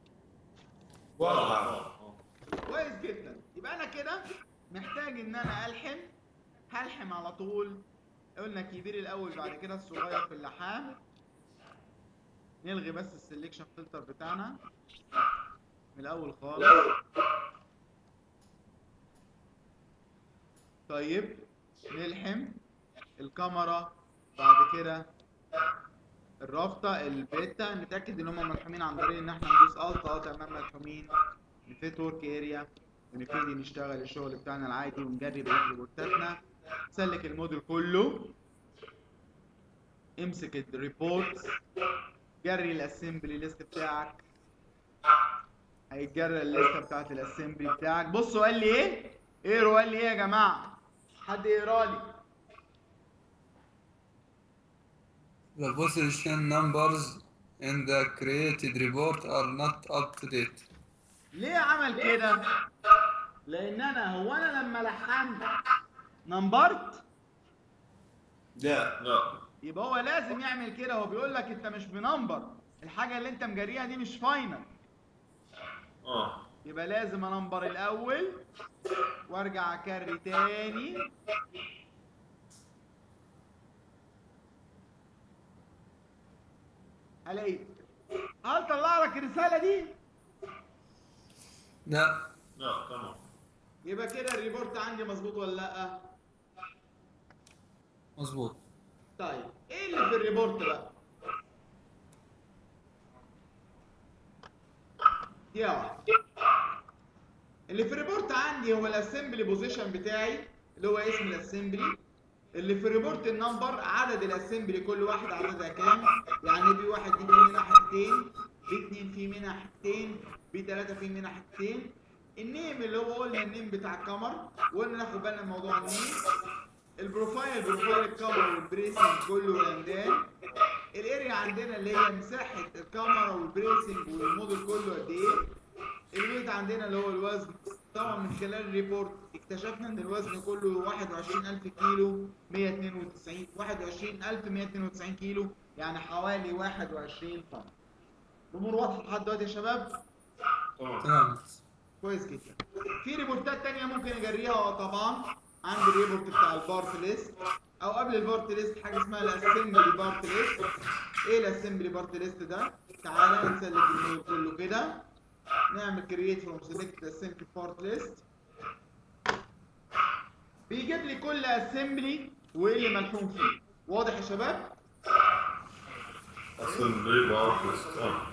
واضحة كويس جدا يبقى أنا كده محتاج إن أنا ألحم هلحم على طول قلنا كبير الأول بعد كده الصغير في اللحام نلغي بس السلكشن فلتر بتاعنا من الاول خالص طيب نلحم الكاميرا بعد كده الرافطه البيتا نتاكد ان هم ملحومين عن طريق ان احنا ندوس الت اه تمام ملحومين نفيت ورك اريا ونبتدي نشتغل الشغل بتاعنا العادي ونجري بقيه ريبورتاتنا سلك الموديل كله امسك الريبورت جري الاسمبلي ليست بتاعك هيتجرى الليسته بتاعت الاسمبلي بتاعك بصوا قال لي ايه اقروا قال لي ايه يا جماعه حد يقرا لي The position numbers in the created report are not up to date. ليه عمل كده لان انا هو انا لما لحمت نمبرت لا لا يبقى هو لازم يعمل كده هو بيقول لك انت مش بنمبر الحاجه اللي انت مجريها دي مش فاينل اه يبقى لازم انمبر الاول وارجع اكري تاني الاقي هل طلع لك الرساله دي لا لا تمام يبقى كده الريبورت عندي مظبوط ولا لا مظبوط طيب ايه اللي في الريبورت بقى دقيقة واحدة اللي في الريبورت عندي هو الاسمبلي بوزيشن بتاعي اللي هو اسم الاسمبلي اللي في الريبورت النمبر عدد الاسمبلي كل واحد عددها كام يعني بي واحد دي في منها حاجتين بي اتنين في منها حاجتين بي تلاتة في منها حاجتين النيم اللي هو قلنا النيم بتاع الكمر وقلنا ناخد بالنا من موضوع النيم البروفايل بروفايل الكاميرا والبريسنج كله والعمدان الاريا عندنا اللي هي مساحه الكاميرا والبريسنج والموديل كله قد ايه الويت عندنا اللي هو الوزن طبعا من خلال الريبورت اكتشفنا ان الوزن كله 21000 كيلو 192 21192 كيلو يعني حوالي 21 طن الامور واضحه لحد دلوقتي يا شباب تمام تمام كويس جدا في ريبورتات تانية ممكن اجريها اه طبعا عندي الريبورت بتاع البارت ليست او قبل البارت ليست حاجه اسمها الاسمبلي بارت ليست ايه الاسمبلي بارت ليست ده تعالى نسلك الميل كله كده نعمل كرييت فروم سيلكت اسمبلي بارت ليست بيجيب لي كل اسمبلي وايه اللي ملحوم فيه واضح يا شباب اسمبلي باركس اه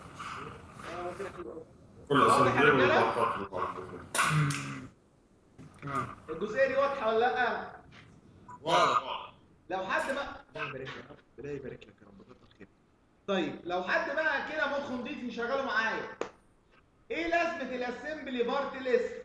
كل واضح يا اسمبلي رجالة؟ والباركات والباركات تمام الجزئيه دي واضحه ولا لا واضح لو حد بقى الله يبارك لك ربنا يبارك لك يا رب كتر خيرك طيب لو حد بقى كده مخه نضيف يشغله معايا ايه لازمه الاسمبلي بارت ليست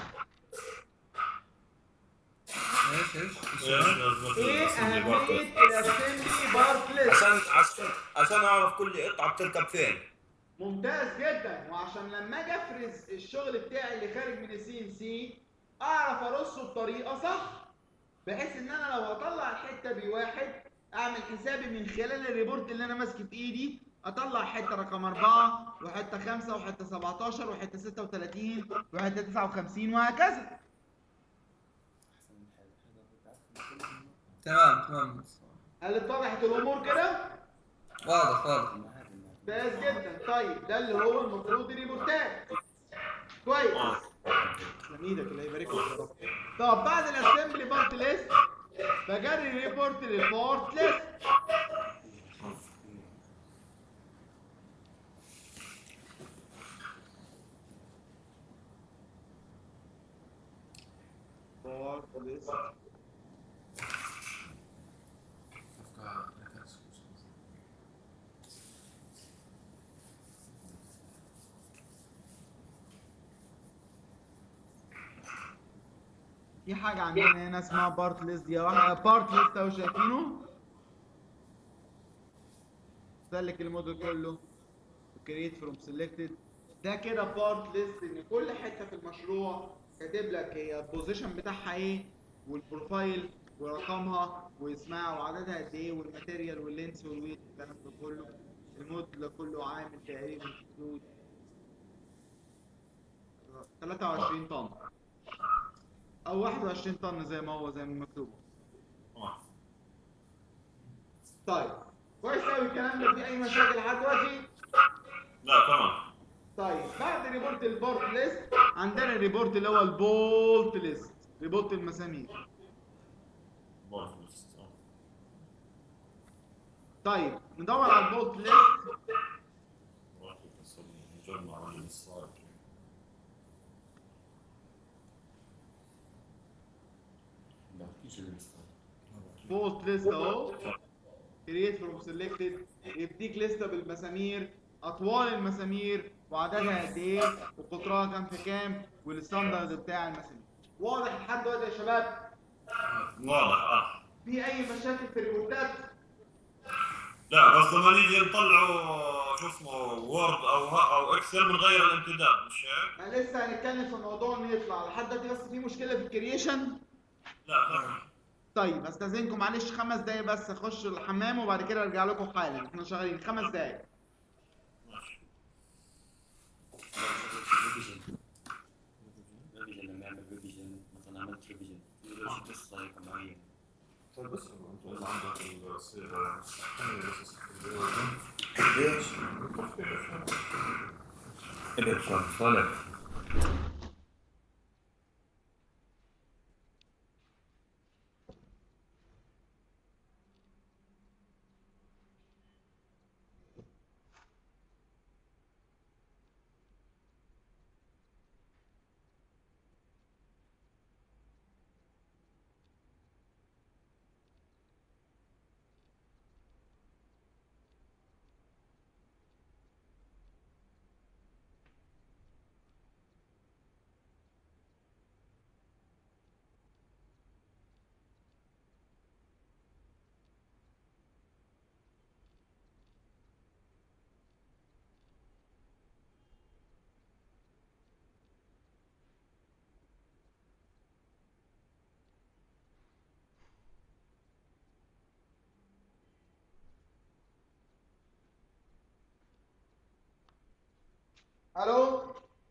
ايش ايش ايش لازمة ايه الاسمبلي اهميه باركات؟ الاسمبلي بارت ليست عشان عشان عشان اعرف كل قطعه بتركب فين ممتاز جدا وعشان لما اجي افرز الشغل بتاعي اللي خارج من السي ان سي اعرف ارصه بطريقه صح بحيث ان انا لو هطلع الحته بواحد اعمل حسابي من خلال الريبورت اللي انا ماسكه في ايدي اطلع حته رقم 4 وحته 5 وحته 17 وحته 36 وحته 59 وهكذا تمام تمام هل اتضحت الامور كده؟ واضح واضح ممتاز جدا طيب ده اللي هو المفروض الريبورتات كويس تسلم ايدك الله يبارك لك يا رب طب بعد الاسمبلي بارت ليست بجري ريبورت للبارت ليست بارت ليست في حاجة عندنا هنا اسمها بارت ليست دي واحدة بارت ليست اهو شايفينه سلك الموديل كله كريت فروم سيلكتد ده كده بارت ليست ان كل حتة في المشروع كاتب لك هي البوزيشن بتاعها ايه والبروفايل ورقمها واسمها وعددها قد ايه والماتيريال واللينس والويت والكلام ده كله الموديل ده كله عامل تقريبا في حدود 23 طن او 21 طن زي ما هو زي ما مكتوب آه. طيب كويس قوي الكلام ده في اي مشاكل لحد دلوقتي لا تمام طيب بعد ريبورت البورت ليست عندنا الريبورت اللي هو البولت ليست ريبورت المسامير بارت ليست آه. طيب ندور على البولت ليست واحد بس نجمع الصار بولت ليست اهو كرييت فروم سيلكتد يديك لسته بالمسامير اطوال المسامير وعددها قد ايه وقطرها كام في كام والستاندرد بتاع المسامير واضح لحد دلوقتي يا شباب واضح اه في اي مشاكل في الريبورتات لا بس لما نيجي نطلعوا شو اسمه وورد او ها او اكسل بنغير الامتداد مش هيك؟ احنا لسه هنتكلم في الموضوع انه يطلع لحد دلوقتي بس في مشكله في الكرييشن لا تمام طيب استاذنكم معلش خمس دقايق بس اخش الحمام وبعد كده ارجع لكم حالا احنا شغالين خمس دقايق ماشي ريفيجن ريفيجن لما يعمل ريفيجن مثلا عملت ريفيجن يقول شو قصة هيك معينة طيب بس انت اللي عندك السيرة ليش؟ ابن صالح الو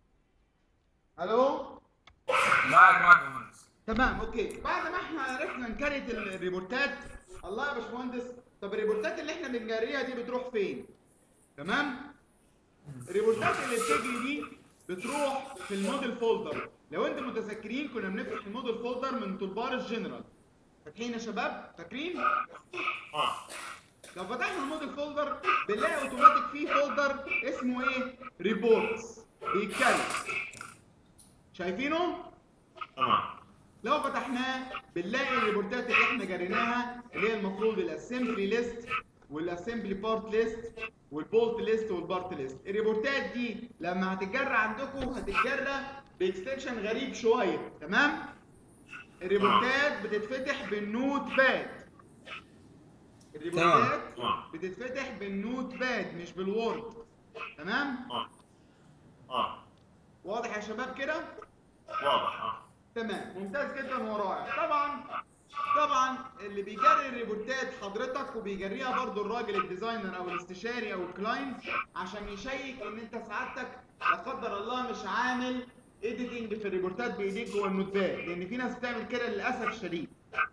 الو معك معك يا مهندس تمام اوكي بعد ما احنا عرفنا نكريت الريبورتات الله يا باشمهندس طب الريبورتات اللي احنا بنجريها دي بتروح فين تمام الريبورتات اللي بتجري دي بتروح في الموديل فولدر لو انتم متذكرين كنا بنفتح الموديل فولدر من طلبار الجنرال فاكرين يا شباب فاكرين اه لو فتحنا الموديل فولدر بنلاقي اوتوماتيك فيه فولدر اسمه ايه ريبورتس بيتكلم شايفينه تمام لو فتحناه بنلاقي الريبورتات اللي احنا جريناها اللي هي المفروض الاسمبلي ليست والاسمبلي بارت ليست والبولت ليست والبارت ليست الريبورتات دي لما هتتجرى عندكم هتتجرى باكستنشن غريب شويه تمام الريبورتات بتتفتح بالنوت باد الريبورتات تمام. بتتفتح بالنوت باد مش بالوورد تمام اه اه واضح يا شباب كده واضح اه تمام ممتاز جدا ورائع طبعا طبعا اللي بيجري الريبورتات حضرتك وبيجريها برضو الراجل الديزاينر او الاستشاري او الكلاينت عشان يشيك ان انت سعادتك لا قدر الله مش عامل ايديتنج في الريبورتات بايديك جوه النوتباد لان في ناس بتعمل كده للاسف الشديد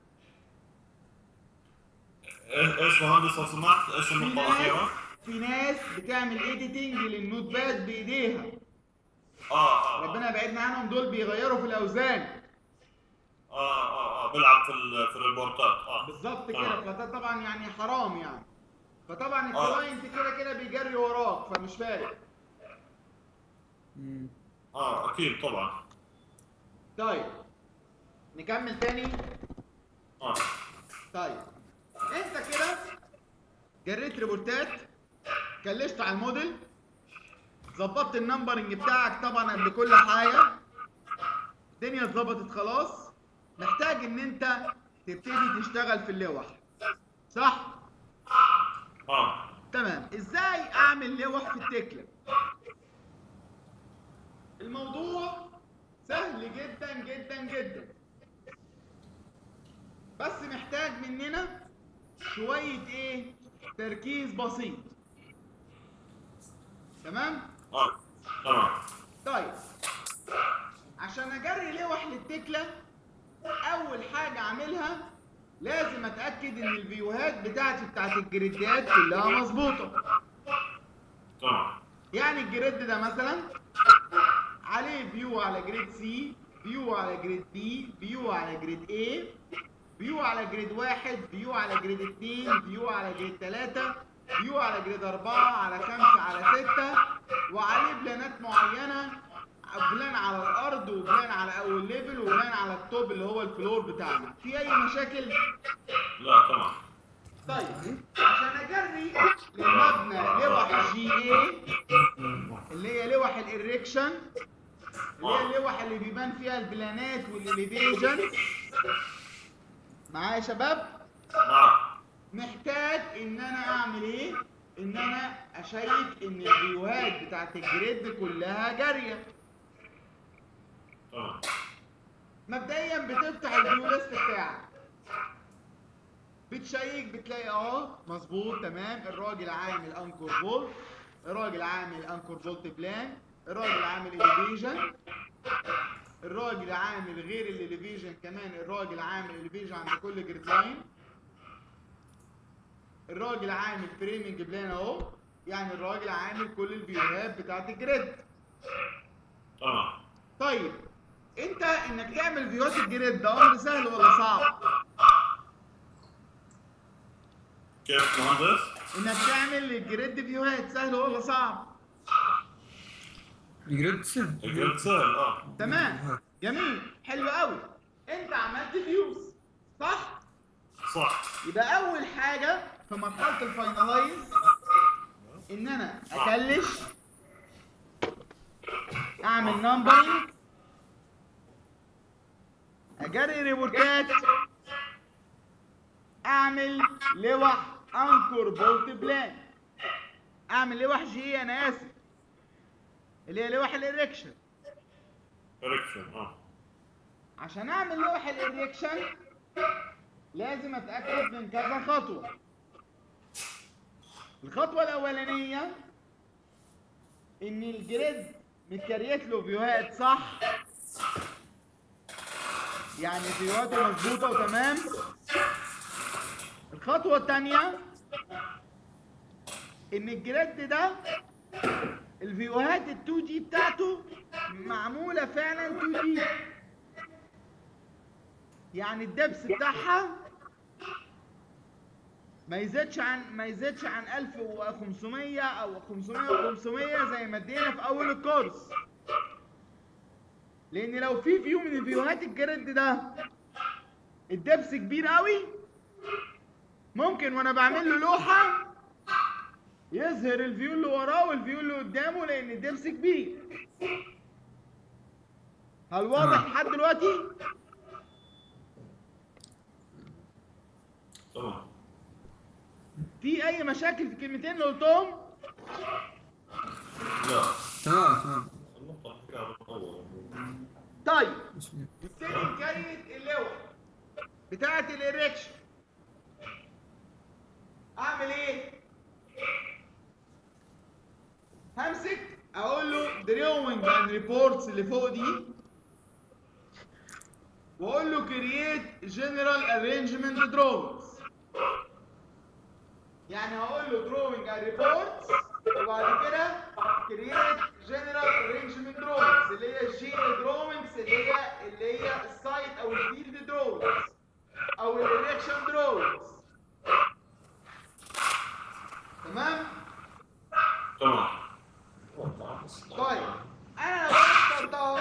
إيش- ايش مهندس لو سمحت ايش في النقطة ناس الأخيرة؟ في ناس بتعمل ايديتنج للنوتباد بايديها اه اه ربنا يبعدنا عنهم دول بيغيروا في الاوزان اه اه اه بيلعب في ال- في الريبورتات اه بالظبط كده آه. فده طبعا يعني حرام يعني فطبعا آه. الكلاينت كده كده بيجري وراك فمش فارق مم. اه اكيد طبعا طيب نكمل تاني اه طيب انت كده جريت ريبورتات كلشت على الموديل ظبطت النمبرنج بتاعك طبعا قبل كل حاجه الدنيا اتظبطت خلاص محتاج ان انت تبتدي تشتغل في اللوح صح اه تمام ازاي اعمل لوح في التكلة الموضوع سهل جدا جدا جدا بس محتاج مننا شوية ايه تركيز بسيط تمام اه تمام طيب عشان اجري لوح للتكلة اول حاجة اعملها لازم اتأكد ان الفيوهات بتاعتي بتاعت الجريدات كلها مظبوطة تمام يعني الجريد ده مثلا عليه فيو على جريد سي فيو على جريد بي فيو على جريد اي فيو على جريد واحد فيو على جريد اتنين فيو على جريد تلاتة فيو على جريد أربعة على خمسة على ستة وعليه بلانات معينة بلان على الأرض وبلان على أول ليفل وبلان على التوب اللي هو الفلور بتاعنا في أي مشاكل؟ لا تمام طيب عشان اجري للمبنى لوح جي اي اللي هي لوح الاريكشن اللي هي اللوح اللي بيبان فيها البلانات والاليفيجن معايا يا شباب نعم محتاج ان انا اعمل ايه ان انا اشيك ان الفيوهات بتاعت الجريد كلها جاريه تمام مبدئيا بتفتح الفيو ليست بتاعك بتشيك بتلاقي اه مظبوط تمام الراجل عامل انكور فولت الراجل عامل انكور فولت بلان الراجل عامل اليفيجن الراجل عامل غير الاليفيجن كمان الراجل عامل اليفيجن عند كل جريد لاين الراجل عامل فريمنج بلان اهو يعني الراجل عامل كل الفيوهات بتاعت الجريد تمام طيب انت انك تعمل فيوهات الجريد ده امر سهل ولا صعب؟ كيف مهندس؟ انك تعمل الجريد فيوهات سهل ولا صعب؟ الجريد سهل الجريد سهل اه تمام جميل حلو قوي انت عملت فيوز صح؟ صح يبقى اول حاجه في مرحله الفاينلايز ان انا اكلش اعمل نمبرنج اجري ريبورتات اعمل لوح انكور بولت بلان اعمل لوح جي انا اسف اللي هي لوح الاريكشن كوريكشن اه عشان اعمل لوح الاريكشن لازم اتاكد من كذا خطوه الخطوه الاولانيه ان الجريد متكريت له فيوهات صح يعني فيوهاته مظبوطه وتمام الخطوه الثانيه ان الجريد ده الفيوهات ال2 جي بتاعته معموله فعلا 2 جي يعني الدبس بتاعها ما يزيدش عن ما يزيدش عن 1500 او 500 و500 زي ما ادينا في اول الكورس لان لو في فيو من الفيوهات الجريد ده الدبس كبير قوي ممكن وانا بعمل له لوحه يظهر الفيو اللي وراه والفيو اللي قدامه لان الدبس كبير هل واضح تمام. لحد دلوقتي؟ تمام في اي مشاكل في الكلمتين اللي قلتهم لا تمام تمام النقطة اللي حكاها بالأول طيب بسم الله. نبتدي نكريت اللوح بتاعت الاريكشن اعمل ايه همسك اقول له drawing and reports اللي فوق دي واقول له create general arrangement drawings يعني هقول له drawing and reports وبعد كده create general arrangement drawings اللي هي الجي drawings اللي هي اللي هي السايت او الفيلد drawings او الاريكشن drawings تمام تمام طيب انا لو اخترت اهو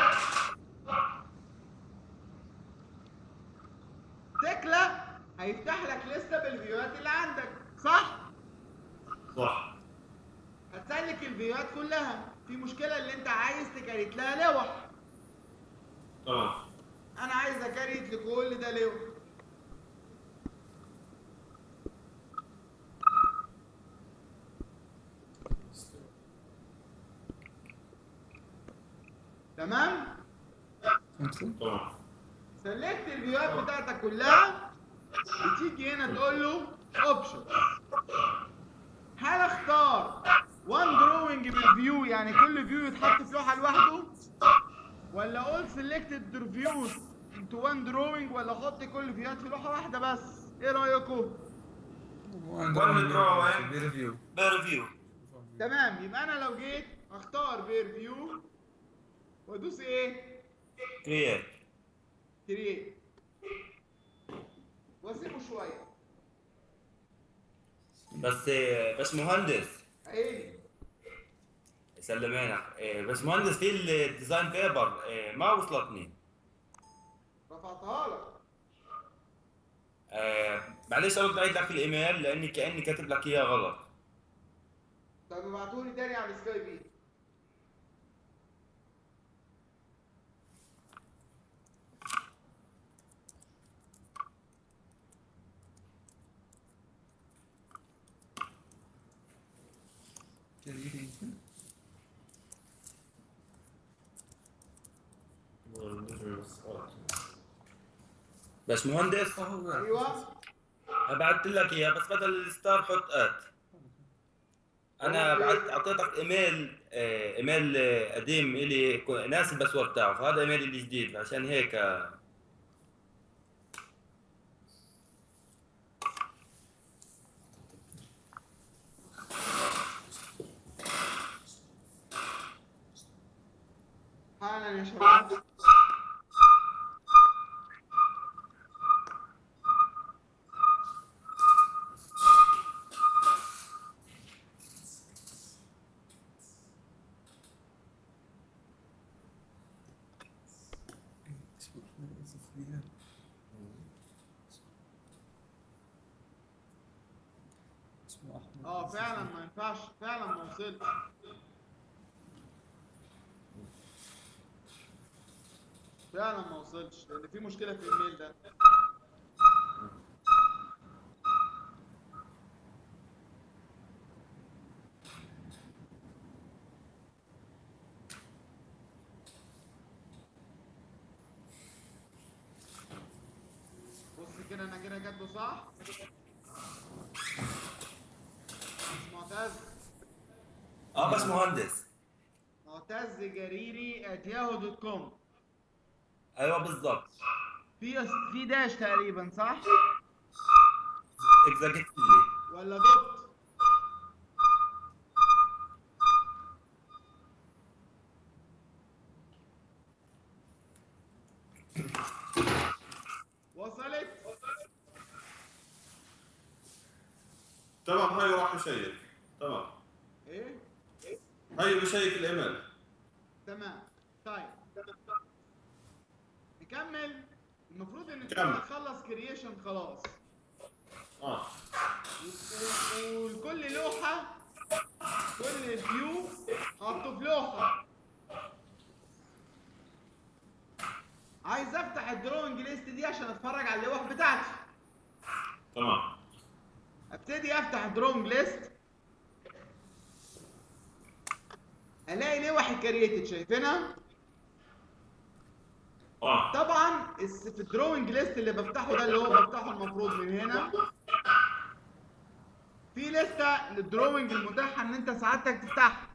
تكلا هيفتح لك لسته بالفيوهات اللي عندك صح صح هتسلك الفيوهات كلها في مشكله اللي انت عايز تكريت لها لوح تمام انا عايز اكريت لكل ده لوح تمام تمام سلكت الفيوهات بتاعتك كلها بتيجي هنا تقول له اوبشن هل اختار وان دروينج بالفيو يعني كل فيو يتحط في لوحه لوحده ولا اقول سيلكتد فيوز انتو وان دروينج ولا احط كل فيوهات في لوحه واحده بس ايه رايكم وين One drawing. ريفيو بريفيو تمام يبقى انا لو جيت اختار بير فيو وادوس ايه كرييت كرييت واسيبه شويه بس بس مهندس عيني سلمينا إيه، بس مهندس في الديزاين بيبر إيه، ما وصلتني رفعتها لك آه، معلش ارد اعيد لك الايميل لاني كاني كاتب لك اياه غلط طب ابعتولي تاني على السكاي بي بس مهندس ايوه بعت لك اياه بس بدل الستار حط ات انا بعت اعطيتك ايميل آه، ايميل آه، قديم الي كو- ناسي الباسورد تاعه فهذا ايميل الجديد عشان هيك آه، حالا يا شباب اه فعلا ما ينفعش فعلا ما وصلتش فعلا ما وصلتش لان في مشكله في الميل ده بص كده انا كده كاتبه صح بس معتز اه بس مهندس معتز جريري at yahoo دوت كوم ايوه بالضبط في في داش تقريبا صح اكزاكتلي ولا دوت وصلت تمام هاي راح يشيك تمام ايه هاي بشيك الايميل تمام طيب نكمل المفروض ان كمل. كده خلص كرييشن خلاص اه و- وكل لوحة كل فيو حطه في لوحة عايز افتح الدروينج ليست دي عشان اتفرج على اللوح بتاعتي تمام ابتدي افتح الدروينج ليست الاقي لوح كرييتد شايفينها اه طبعا الس- في الدروينج ليست اللي بفتحه ده اللي هو بفتحه المفروض من هنا في لسته للدروينج المتاحه ان انت سعادتك تفتحها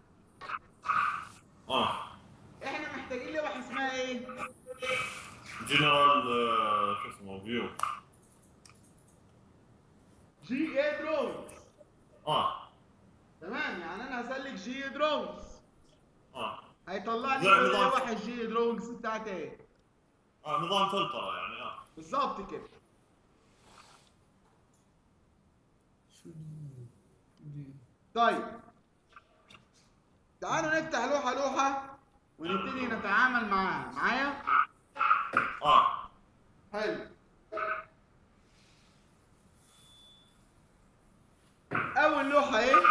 اه احنا محتاجين لوح اسمها ايه جنرال شو اسمه فيو جي اي دروينجز اه تمام يعني انا هسلك جي اي دروينجز اه هيطلع لي لا، كل نظام. لوح الجي اي دروينجز بتاعتي ايه اه نظام فلتره يعني اه بالظبط كده طيب تعالوا نفتح لوحه لوحه ونبتدي نتعامل معاها معايا اه حلو اول لوحه ايه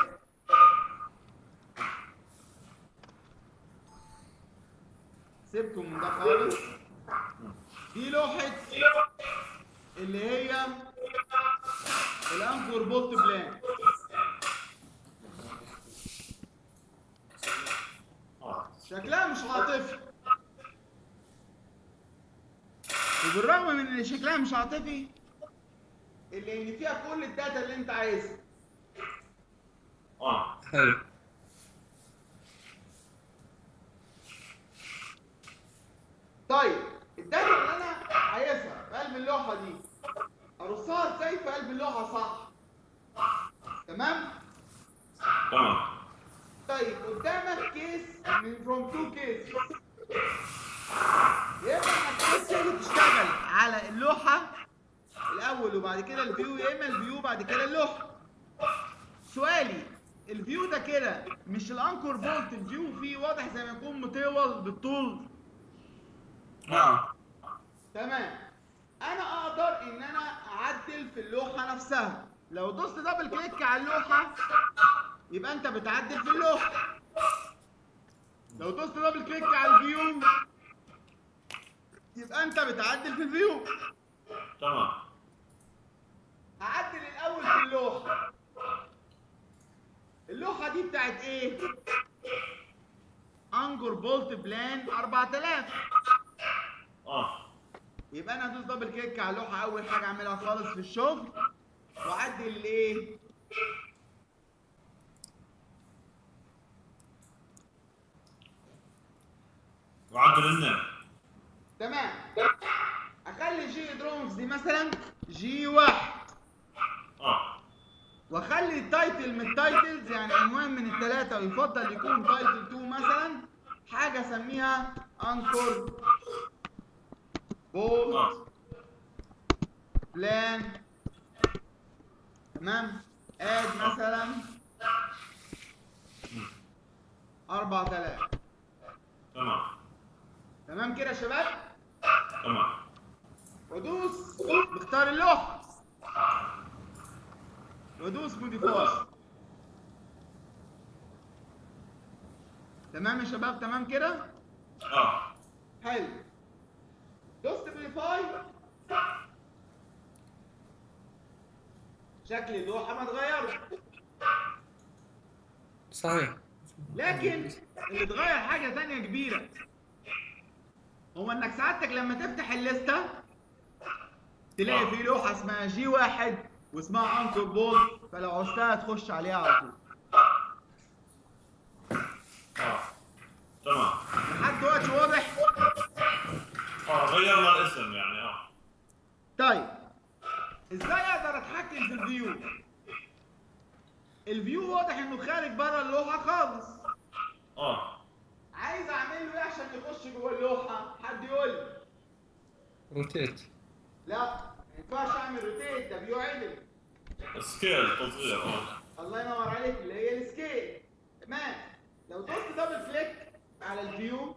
سيبكم من ده خالص دي لوحه اللي هي الانكور بولت بلان اه شكلها مش عاطفي وبالرغم من ان شكلها مش عاطفي الا ان فيها كل الداتا اللي انت عايزها اه حلو طيب الداتا اللي انا عايزها في قلب اللوحه دي ارصها ازاي في قلب اللوحه صح تمام تمام طيب قدامك كيس من فروم تو كيس يا اما انك كيس هي اللي تشتغل على اللوحه الاول وبعد كده الفيو يا اما الفيو بعد كده اللوحه سؤالي الفيو ده كده مش الانكور بولت الفيو فيه واضح زي ما يكون مطول بالطول نعم تمام انا اقدر ان انا اعدل في اللوحه نفسها لو دوست دبل كليك على اللوحه يبقى انت بتعدل في اللوحه لو دوست دبل كليك على الفيو يبقى انت بتعدل في الفيو تمام هعدل الاول في اللوحه اللوحه دي بتاعت ايه انجر بولت بلان 4000 اه يبقى انا هدوس دبل كليك على اللوحه اول حاجه اعملها خالص في الشغل واعدل الايه وعدل النيم تمام اخلي جي درونز دي مثلا جي واحد اه واخلي التايتل من التايتلز يعني عنوان من الثلاثه ويفضل يكون تايتل 2 مثلا حاجه اسميها انكور بولت اه بلان تمام اد مثلا 4000 تمام تمام كده يا شباب تمام وادوس بختار اللوحه وادوس موديفاي تمام يا شباب تمام كده اه حلو دوست موديفاي شكل اللوحه ما اتغيرش صحيح لكن اللي اتغير حاجه تانية كبيره هو انك سعادتك لما تفتح الليسته تلاقي في لوحه اسمها جي واحد واسمها انكر بول فلو عوزتها تخش عليها على طول اه تمام لحد دلوقتي واضح اه غيرنا الاسم يعني اه طيب ازاي اقدر اتحكم في الفيو الفيو واضح انه خارج بره اللوحه خالص اه عايز اعمل له ايه عشان يخش جوه اللوحه حد يقول لي روتيت لا ما ينفعش اعمل روتيت ده فيو عدل سكيل تصغير اه الله ينور عليك اللي هي السكيل تمام لو دوست دبل كليك على الفيو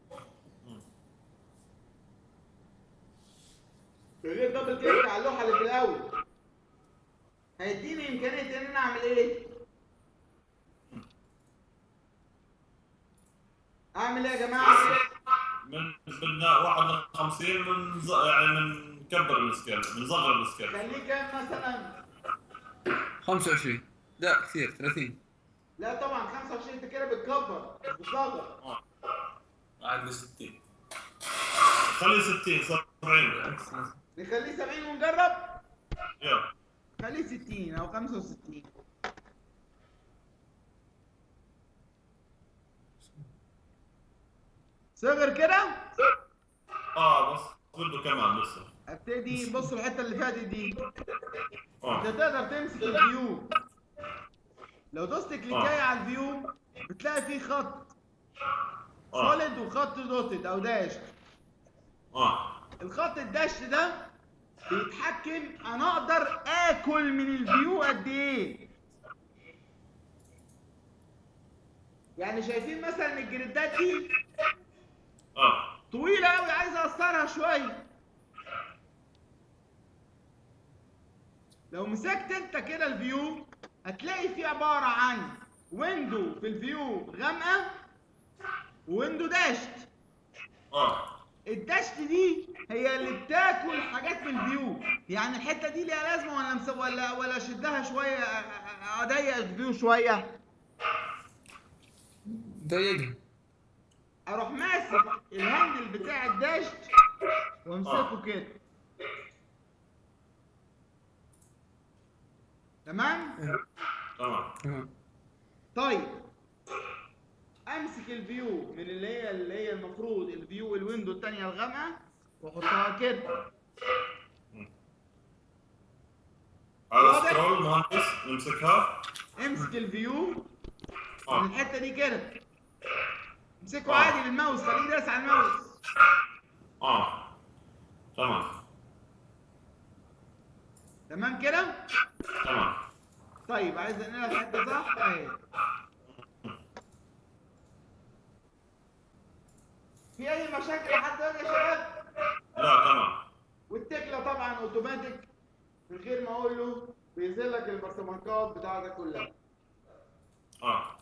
غير دبل كليك على اللوحه اللي في الاول هيديني امكانيه ان انا اعمل ايه اعمل ايه يا جماعه من بدنا 51 من ز... يعني من كبر السكيل من صغر السكيل خليه كام مثلا 25 لا كثير 30 لا طبعا 25 انت كده بتكبر مش بتصغر واحد ل 60 خليه 60 70 نخليه 70 ونجرب يلا خليه 60 او 65 صغر كده اه بس بده كمان لسه ابتدي بص الحته اللي فاتت دي اه انت تقدر تمسك الفيو لو دوست كليكايه على الفيو بتلاقي فيه خط اه سوليد وخط دوتد او داش اه الخط الداش ده بيتحكم انا اقدر اكل من الفيو قد ايه يعني شايفين مثلا الجريدات دي اه طويله قوي عايز اقصرها شويه لو مسكت انت كده الفيو هتلاقي فيه عباره عن ويندو في الفيو غامقه ويندو داشت اه الدشت دي هي اللي بتاكل حاجات من الفيو يعني الحته دي ليها لازمه ولا مس... ولا ولا اشدها شويه أ- أ- اضيق الفيو شويه ضيقها اروح ماسك الهاندل بتاع الدشت وامسكه آه. كده تمام تمام تمام طيب امسك الفيو من اللي هي اللي هي المفروض الفيو الويندو الثانيه الغامقه واحطها كده على واضح؟ سكرول مهندس نمسكها امسك الفيو من اه الحته دي كده امسكه آه. عادي بالماوس خليه داس على الماوس اه تمام تمام كده تمام طيب عايز انقلها في حته صح اهي في اي مشاكل لحد دلوقتي يا شباب لا تمام والتكله طبعا اوتوماتيك من غير ما اقول له بينزل لك البصمات بتاعتك كلها اه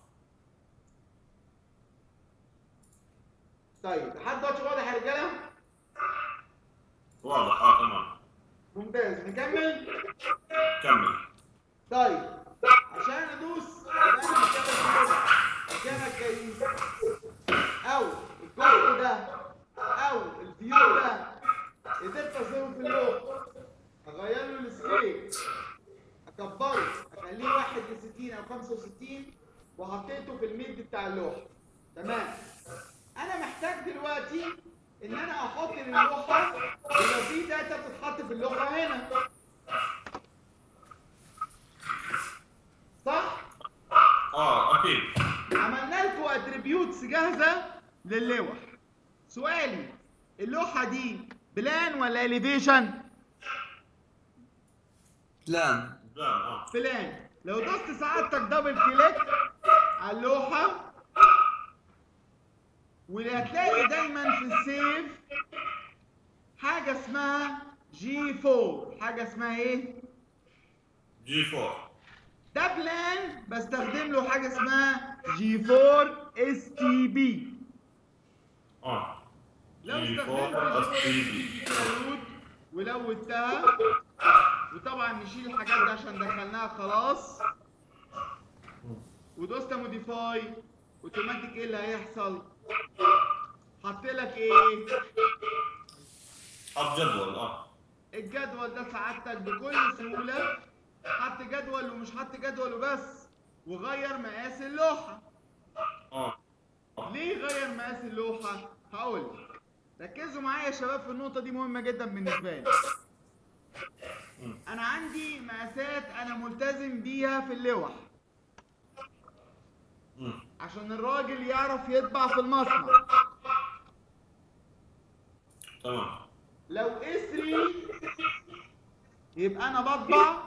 طيب لحد دلوقتي واضح يا رجاله واضح اه تمام ممتاز نكمل كمل طيب عشان ادوس يبقى انا مكانك كده مكانك كريم او الجزء ده او الفيو ده قدرت اظهره في اللوحه اغير له السكيل اكبره اخليه 1 ل 60 او 65 وحطيته في الميد بتاع اللوحه تمام انا محتاج دلوقتي ان انا احط للوحه يبقى في داتا بتتحط في اللوحه هنا صح اه اكيد عملنا لكم اتريبيوتس جاهزه للوح سؤالي اللوحه دي بلان ولا اليفيشن بلان بلان اه بلان لو دوست سعادتك دبل كليك على اللوحه واللي هتلاقي دايما في السيف حاجه اسمها جي 4 حاجه اسمها ايه جي 4 ده بلان بستخدم له حاجه اسمها جي 4 اس تي بي اه لو جي استخدمت 4 اس تي الجي بي كروت ولوتها وطبعا نشيل الحاجات دي عشان دخلناها خلاص ودوست موديفاي اوتوماتيك ايه اللي هيحصل حط لك ايه حط جدول اه الجدول ده سعادتك بكل سهوله حط جدول ومش حط جدول وبس وغير مقاس اللوحه اه ليه غير مقاس اللوحة؟ هقول لك. ركزوا معايا يا شباب في النقطة دي مهمة جدا بالنسبة لي. أنا عندي مقاسات أنا ملتزم بيها في اللوح مم. عشان الراجل يعرف يطبع في المصنع. تمام لو اسري يبقى أنا بطبع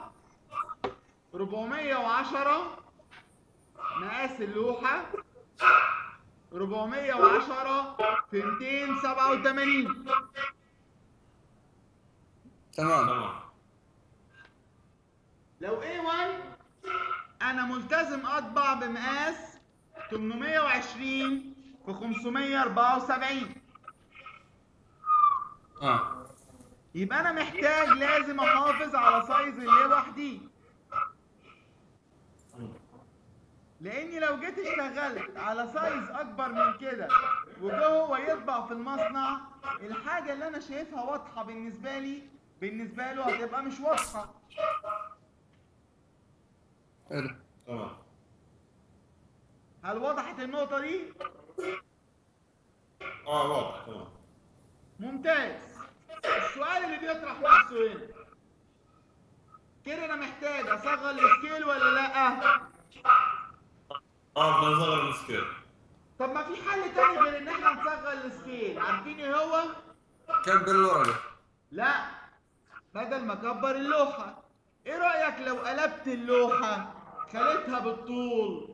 410 مقاس اللوحة 410 في 287 تمام تمام لو A1 انا ملتزم اطبع بمقاس 820 في 574 اه يبقى انا محتاج لازم احافظ على سايز اللوح دي لاني لو جيت اشتغلت على سايز اكبر من كده وجه هو يطبع في المصنع الحاجه اللي انا شايفها واضحه بالنسبه لي بالنسبه له هتبقى مش واضحه حلو تمام هل وضحت النقطه دي اه واضح تمام ممتاز السؤال اللي بيطرح نفسه هنا كده انا محتاج اصغر السكيل ولا لا اه بدنا نصغر السكيل طب ما في حل تاني غير ان احنا نصغر السكيل عارفين ايه هو كبر الورقة لا بدل ما اكبر اللوحه ايه رايك لو قلبت اللوحه خليتها بالطول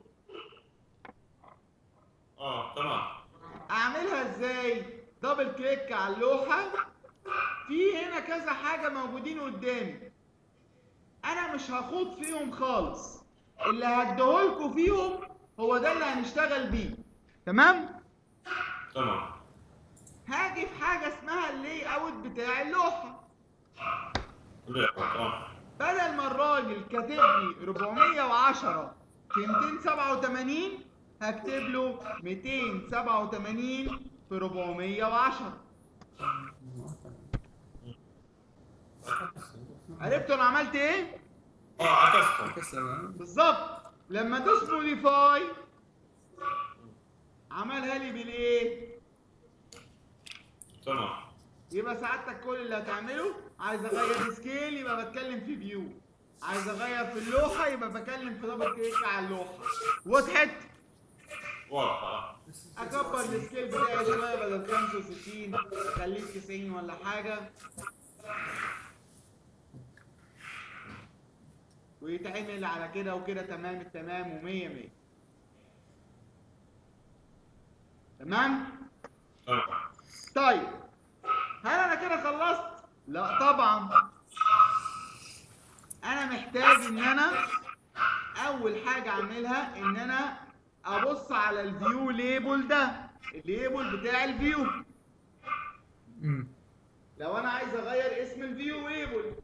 اه تمام اعملها ازاي دبل كليك على اللوحه في هنا كذا حاجه موجودين قدامي انا مش هخوض فيهم خالص اللي هديهولكوا فيهم هو ده اللي هنشتغل بيه تمام تمام هاجي في حاجه اسمها اللاي اوت بتاع اللوحه ليه اه بدل ما الراجل كاتب لي 410 في 287 هكتب له 287 في 410 عرفتوا انا عملت ايه؟ اه عكستهم كسر بالظبط لما ادوس موديفاي عملها لي بالايه؟ تمام يبقى سعادتك كل اللي هتعمله عايز اغير سكيل يبقى بتكلم في فيو عايز اغير في اللوحه يبقى بكلم في دبل كليك على اللوحه وضحت واضح اه اكبر السكيل بتاعي شويه بدل 65 اخليه 90 ولا حاجه ويتعمل على كده وكده تمام التمام ومية مية تمام تمام طيب هل انا كده خلصت لا طبعا انا محتاج ان انا اول حاجه اعملها ان انا ابص على الفيو ليبل ده الليبل بتاع الفيو امم لو انا عايز اغير اسم الفيو ليبل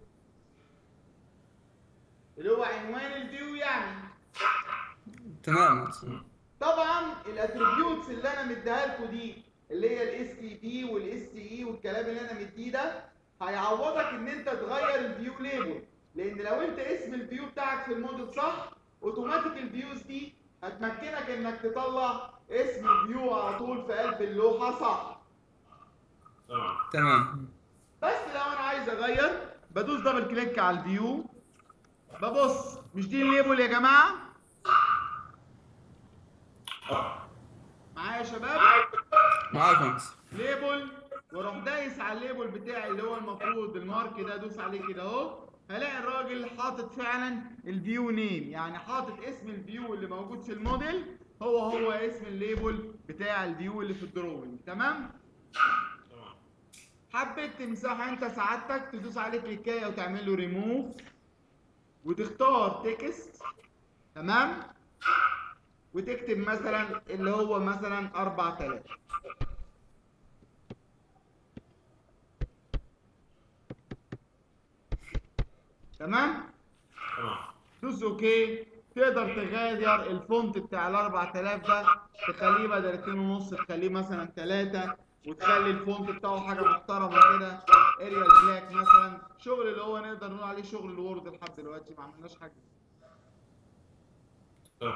اللي هو عنوان الفيو يعني تمام طبعا الاتريبيوتس اللي انا مديها لكم دي اللي هي الاس تي بي والاس تي اي والكلام اللي انا مديه ده هيعوضك ان انت تغير الفيو ليبل لان لو انت اسم الفيو بتاعك في الموديل صح اوتوماتيك الفيوز دي هتمكنك انك تطلع اسم الفيو على طول في قلب اللوحه صح تمام تمام بس لو انا عايز اغير بدوس دبل كليك على الفيو ببص مش دي الليبل يا جماعه اه معايا يا شباب معاك مهندس ليبل واروح دايس على الليبل بتاعي اللي هو المفروض المارك ده ادوس عليه كده اهو هلاقي الراجل حاطط فعلا الفيو نيم يعني حاطط اسم الفيو اللي موجود في الموديل هو هو اسم الليبل بتاع الفيو اللي في الدروينج تمام تمام حبيت تمسحها انت سعادتك تدوس عليه كليكايه وتعمل له ريموف وتختار تكست تمام وتكتب مثلا اللي هو مثلا 4000 تمام تمام دوس اوكي تقدر تغير الفونت بتاع ال 4000 ده تخليه بدل 2 ونص تخليه مثلا 3 وتخلي الفونت بتاعه حاجه محترمه كده اريال بلاك مثلا شغل اللي هو نقدر نقول عليه شغل الوورد لحد دلوقتي ما عملناش حاجه تمام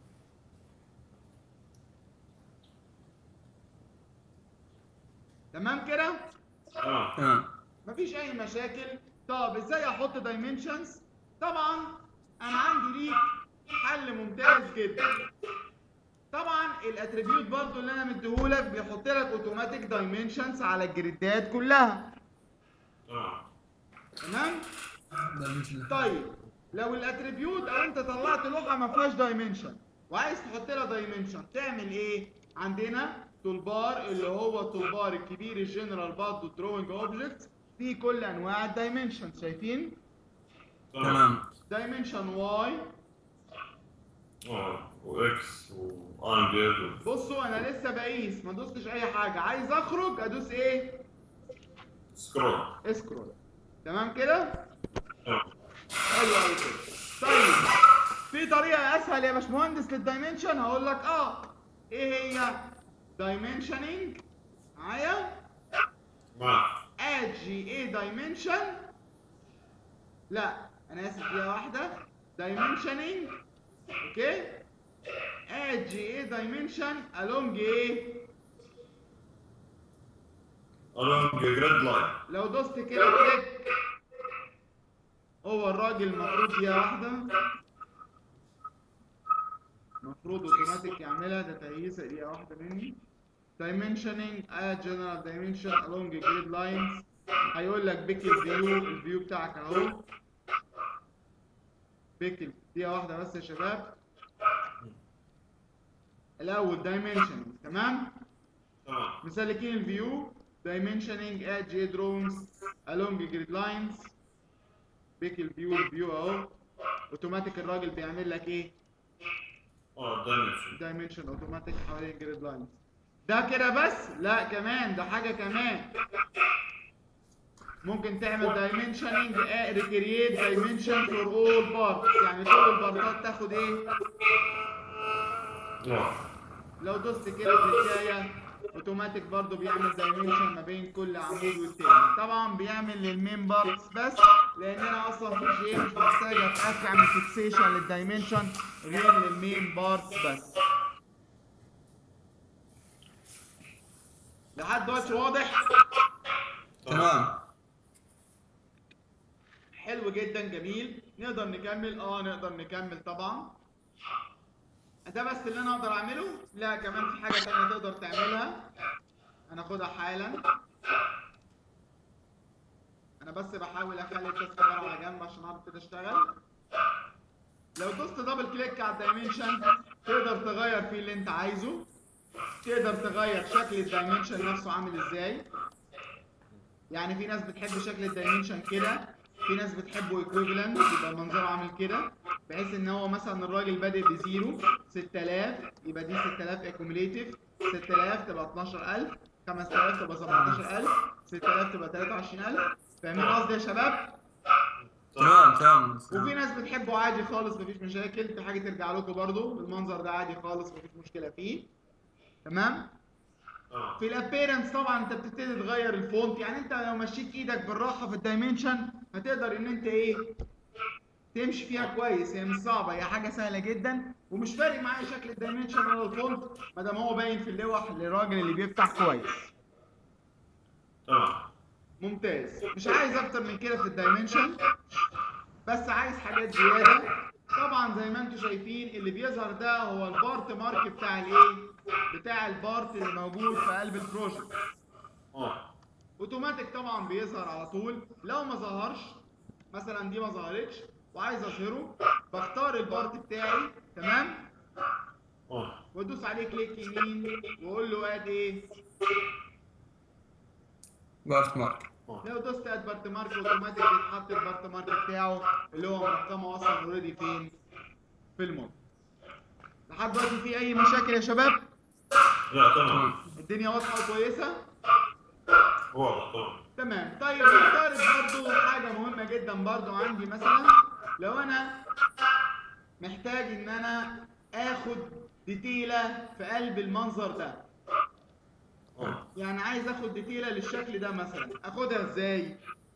تمام كده تمام تمام مفيش اي مشاكل طب ازاي احط دايمنشنز طبعا انا عندي ليك حل ممتاز جدا طبعا الاتريبيوت برضو اللي انا مديهولك بيحط لك اوتوماتيك دايمنشنز على الجريدات كلها تمام تمام ده مش له. طيب لو الاتريبيوت او انت طلعت لوحه ما فيهاش دايمنشن وعايز تحط لها دايمنشن تعمل ايه عندنا تولبار اللي هو التولبار الكبير الجنرال بادو دروينج اوبجكت فيه كل انواع الدايمنشن شايفين تمام دايمنشن واي اه واكس وانجل بصوا انا لسه بقيس ما دوستش اي حاجه عايز اخرج ادوس ايه سكرول اسكرول تمام كده تمام حلو قوي كده طيب في طريقه اسهل يا يا باشمهندس للدايمنشن هقول لك اه ايه هي دايمنشننج معايا معك اد جي اي دايمنشن لا انا اسف دقيقه واحده دايمنشننج اوكي اد جي اي دايمنشن along ايه along جريد لاين لو دوست كده كليك هو الراجل المفروض دقيقة واحدة المفروض اوتوماتيك يعملها ده تقييسة دقيقة واحدة مني dimensioning add general dimension along grid lines هيقول لك بيك الفيو الفيو بتاعك اهو بيك دقيقة واحدة بس يا شباب الأول dimensioning تمام؟ تمام مسلكين الفيو dimensioning add j drawings along grid lines بيك الفيو الفيو اهو اوتوماتيك الراجل بيعمل لك ايه اه دايمنشن دايمنشن اوتوماتيك حوالين جريد لاينز ده كده بس لا كمان ده حاجه كمان ممكن تعمل دايمنشننج ريكرييت دايمنشن فور اول بارتس يعني كل البارتات تاخد ايه اه لو دوست كده في البدايه اوتوماتيك برضو بيعمل دايمنشن ما بين كل عمود والتاني طبعا بيعمل للمين بارتس بس لان انا اصلا في جي مش محتاج اتاك اعمل فيكسيشن للدايمنشن غير للمين بارتس بس لحد دلوقتي واضح تمام حلو جدا جميل نقدر نكمل اه نقدر نكمل طبعا ده بس اللي انا اقدر اعمله لا كمان في حاجه تانية تقدر تعملها هناخدها حالا انا بس بحاول اخلي التاسك بار على جنب عشان اعرف كده اشتغل لو دوست دبل كليك على الدايمنشن تقدر تغير فيه اللي انت عايزه تقدر تغير شكل الدايمنشن نفسه عامل ازاي يعني في ناس بتحب شكل الدايمنشن كده في ناس بتحبه ايكويفالنت يبقى منظره عامل كده بحيث ان هو مثلا الراجل بادئ بزيرو 6000 يبقى دي 6000 اكوميليتيف 6000 تبقى 12000 5000 تبقى 17000 6000 تبقى 23000 فاهمين قصدي يا شباب؟ تمام تمام وفي ناس بتحبه عادي خالص مفيش مشاكل في حاجه ترجع لكم برضو المنظر ده عادي خالص مفيش مشكله فيه تمام؟ تمام في الابيرنس طبعا انت بتبتدي تغير الفونت يعني انت لو مشيت ايدك بالراحه في الدايمنشن هتقدر ان انت ايه تمشي فيها كويس هي مش صعبه هي حاجه سهله جدا ومش فارق معايا شكل الدايمنشن ولا الفونت ما دام هو باين في اللوح للراجل اللي بيفتح كويس تمام ممتاز مش عايز اكتر من كده في الدايمنشن بس عايز حاجات زياده طبعا زي ما انتم شايفين اللي بيظهر ده هو البارت مارك بتاع الايه بتاع البارت اللي موجود في قلب البروجكت اه اوتوماتيك طبعا بيظهر على طول لو ما ظهرش مثلا دي ما ظهرتش وعايز اظهره بختار البارت بتاعي تمام اه وادوس عليه كليك يمين واقول له اد ايه بارت مارك لو دوست اد بارت مارك اوتوماتيك بيتحط البارت مارك بتاعه اللي هو مرقمه اصلا اوريدي فين في المود لحد دلوقتي في اي مشاكل يا شباب لا تمام الدنيا واضحه وكويسه واضح تمام تمام طيب نفترض برضو حاجة مهمة جدا برضو عندي مثلا لو انا محتاج ان انا اخد ديتيلة في قلب المنظر ده اه يعني عايز اخد ديتيلة للشكل ده مثلا اخدها ازاي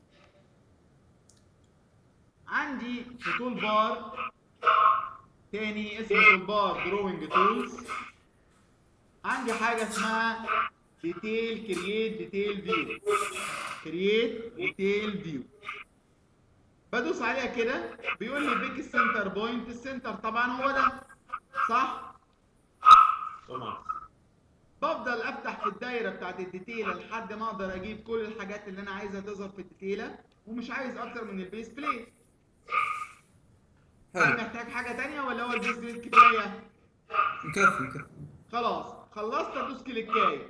عندي في تول بار تاني اسمه تول بار دروينج تولز عندي حاجة اسمها ديتيل كرييت ديتيل فيو كرييت ديتيل فيو بدوس عليها كده بيقول لي بيك السنتر بوينت السنتر طبعا هو ده صح تمام بفضل افتح في الدايره بتاعت الديتيله لحد ما اقدر اجيب كل الحاجات اللي انا عايزها تظهر في الديتيله ومش عايز اكتر من البيس بليت هل حلو محتاج حاجه تانية ولا هو البيس بليت كفايه مكفي مكفي خلاص خلصت ادوس كليكايه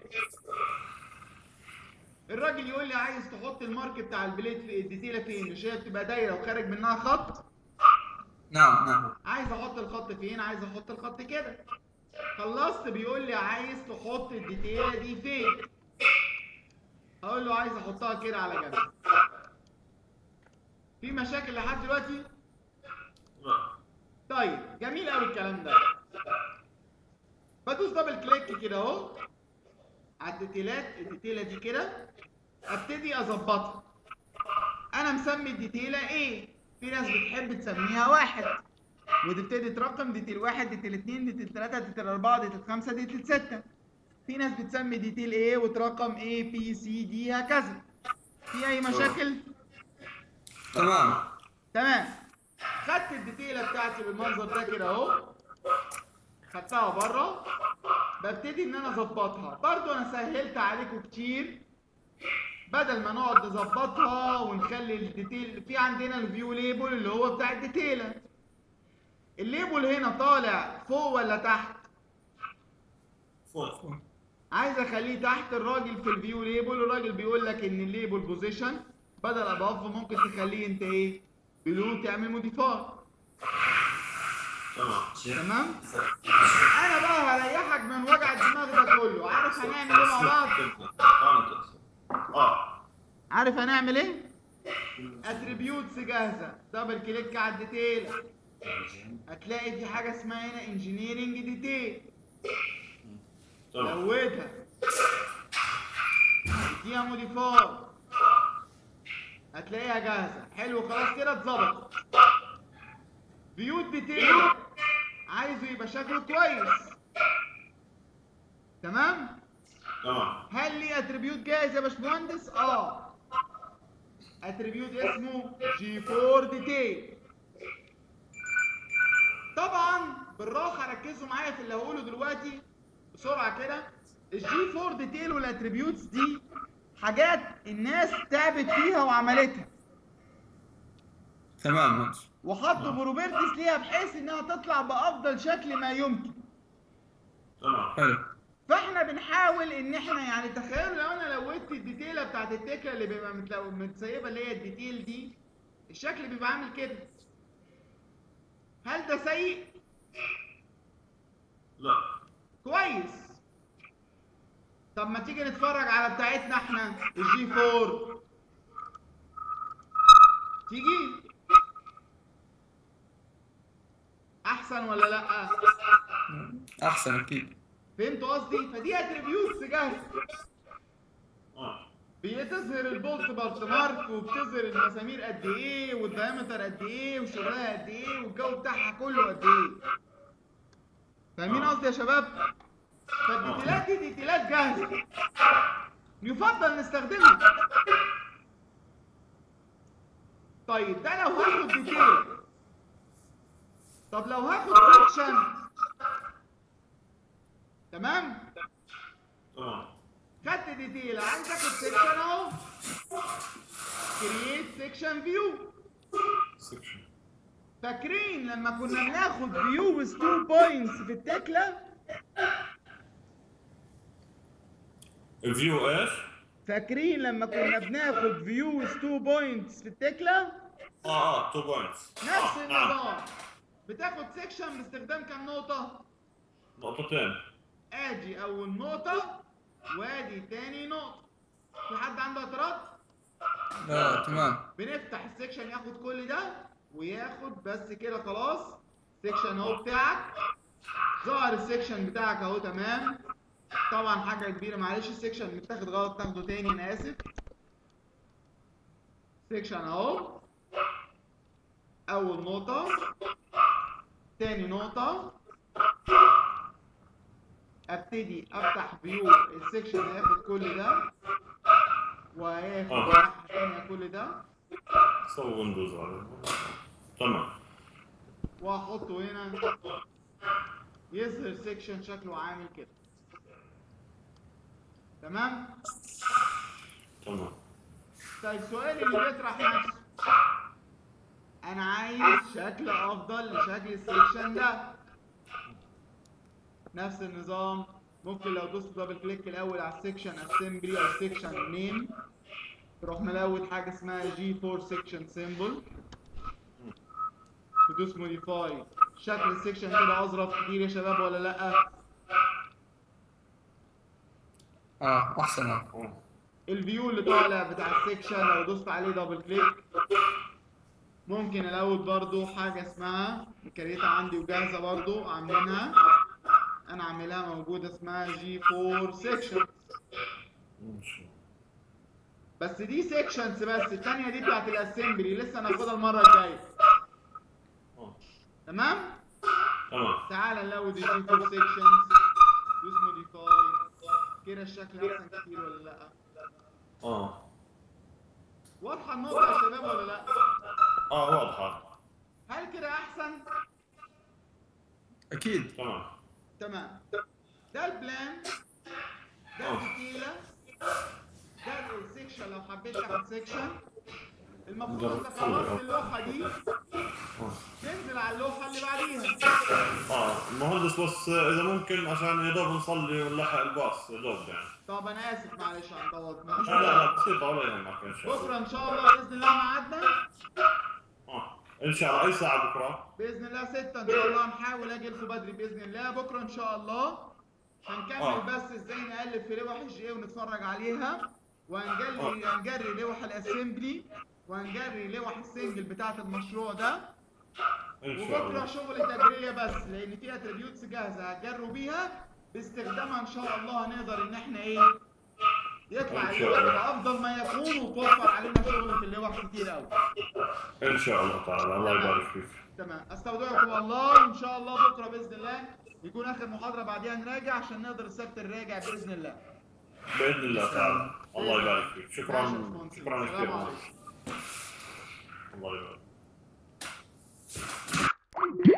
الراجل يقول لي عايز تحط المارك بتاع البليت في الديتيله فين مش هي بتبقى دايره وخارج منها خط نعم نعم عايز احط الخط فين عايز احط الخط كده خلصت بيقول لي عايز تحط الديتيله دي فين هقول له عايز احطها كده على جنب في مشاكل لحد دلوقتي لا طيب جميل قوي الكلام ده بدوس دبل كليك كده اهو على الديتيلات الديتيله دي كده ابتدي اظبطها انا مسمي الديتيله ايه في ناس بتحب تسميها واحد وتبتدي ترقم ديتيل واحد ديتيل اتنين ديتيل تلاته ديتيل اربعه ديتيل خمسه ديتيل سته في ناس بتسمي ديتيل ايه وترقم ايه بي سي دي هكذا في اي مشاكل تمام تمام خدت الديتيله بتاعتي بالمنظر ده كده اهو خدتها بره ببتدي ان انا اظبطها برضو انا سهلت عليكم كتير بدل ما نقعد نظبطها ونخلي الديتيل في عندنا الفيو ليبل اللي هو بتاع الديتيله الليبل هنا طالع فوق ولا تحت فوق عايز اخليه تحت الراجل في الفيو ليبل الراجل بيقول لك ان الليبل بوزيشن بدل اباف ممكن تخليه انت ايه بلو تعمل موديفاي تمام تمام انا بقى هريحك من وجع الدماغ ده كله عارف هنعمل ايه مع بعض اه عارف هنعمل ايه اتريبيوتس جاهزه دبل كليك على الديتيل هتلاقي في حاجه اسمها هنا انجينيرنج ديتيل تمام زودها اديها موديفاي هتلاقيها جاهزه حلو خلاص كده اتظبط فيو ديتيل عايزه يبقى شكله كويس تمام تمام هل لي اتريبيوت جاهز يا باشمهندس اه اتريبيوت اسمه جي 4 ديتيل طبعا بالراحه ركزوا معايا في اللي هقوله دلوقتي بسرعه كده الجي 4 ديتيل والاتريبيوتس دي حاجات الناس تعبت فيها وعملتها تمام مهندس وحطوا بروبرتيز ليها بحيث انها تطلع بافضل شكل ما يمكن تمام حلو فاحنا بنحاول ان احنا يعني تخيلوا لو انا لوثت الديتيله بتاعت التكله اللي بيبقى متلو- متسيبه اللي هي الديتيل دي الشكل بيبقى عامل كده هل ده سيء؟ لا كويس طب ما تيجي نتفرج على بتاعتنا احنا الجي 4 تيجي احسن ولا لا احسن اكيد فهمتوا قصدي فدي اتريبيوتس جاهزه اه بتظهر البولت بارت مارك وبتظهر المسامير قد ايه والدايمتر قد ايه وشغلها قد ايه والجو بتاعها كله قد ايه فاهمين قصدي يا شباب فالديتيلات دي ديتيلات جاهزه يفضل نستخدمها طيب ده لو هاخد ديتيل طب لو هاخد سكشن تمام تمام خدت ديتيل عايز اخد سيكشن اهو كرييت سيكشن فيو سكشن فاكرين لما كنا بناخد فيو with two points في التكله الفيو ايش؟ فاكرين لما كنا بناخد فيو with two points في التكله اه اه 2 بوينتس نفس النظام بتاخد سيكشن باستخدام كام نقطه نقطتين ادي اول نقطه وادي تاني نقطه في حد عنده اعتراض لا تمام بنفتح السكشن ياخد كل ده وياخد بس كده خلاص السكشن اهو بتاعك ظهر السكشن بتاعك اهو تمام طبعا حاجه كبيره معلش السكشن متاخد غلط تاخده تاني انا اسف سكشن اهو اول نقطه تاني نقطه ابتدي افتح فيو السكشن هياخد كل ده وهياخد آه. واحد تاني كل ده سوي ويندوز هذا تمام واحطه هنا يظهر سيكشن شكله عامل كده تمام تمام طيب السؤال اللي بيطرح نفسه انا عايز شكل افضل لشكل السيكشن ده نفس النظام ممكن لو دوست دبل كليك الاول على السيكشن اسمبلي او سيكشن نيم تروح ملود حاجه اسمها جي 4 سيكشن سيمبل تدوس موديفاي شكل السيكشن كده اظرف كتير يا شباب ولا لا اه احسن آه. الفيو اللي طالع بتاع السيكشن لو دوست عليه دبل كليك ممكن الاود برضو حاجه اسمها كريتها عندي وجاهزه برضو عاملينها انا عاملها موجوده اسمها جي 4 سيكشن ماشي بس دي سيكشنز بس الثانيه دي بتاعت الاسمبلي لسه هناخدها المره الجايه اه تمام تمام تعال نلود الجي 4 سيكشنز دوس موديفاي كده الشكل احسن كتير ولا لا اه واضحه النقطه يا شباب ولا لا اه واضحة هل كده احسن اكيد تمام تمام ده البلان ده اه. التكيلة ده السكشن لو حبيت تاخد سكشن المفروض انت جربت خلصت اه. اللوحة دي اه تنزل على اللوحة اللي بعديها اه المهندس بس اذا ممكن عشان يا دوب نصلي ونلحق الباص يا دوب يعني طب انا اسف معلش على الضوء مفيش لا لا مشكلة. لا بسيطة ولا يهمك ان شاء الله بكرة ان شاء الله بإذن الله ميعادنا اه ان شاء الله اي ساعة بكرة بإذن الله ستة ان شاء الله هنحاول اجي لكم بدري بإذن الله بكرة ان شاء الله هنكمل اه. بس ازاي نقلب في لوح الجي ونتفرج عليها وهنجري اه. هنجري لوح الاسمبلي وهنجري لوح السنجل بتاعة المشروع ده ان شاء وبكره الله شغل تجريه بس لان في اتريبيوتس جاهزه هتجروا بيها باستخدامها ان شاء الله هنقدر ان احنا ايه يطلع إن شاء اللوح الله. بافضل ما يكون وتوفر علينا شغل في اللوح كتير قوي ان شاء الله تعالى الله يبارك فيك تمام استودعكم الله وان شاء الله بكره باذن الله يكون اخر محاضره بعديها نراجع عشان نقدر السبت الراجع باذن الله باذن الله تعالى الله يبارك فيك ماشي يا شكرا باشمهندس. شكرا السلام كثير عليكم. الله يبارك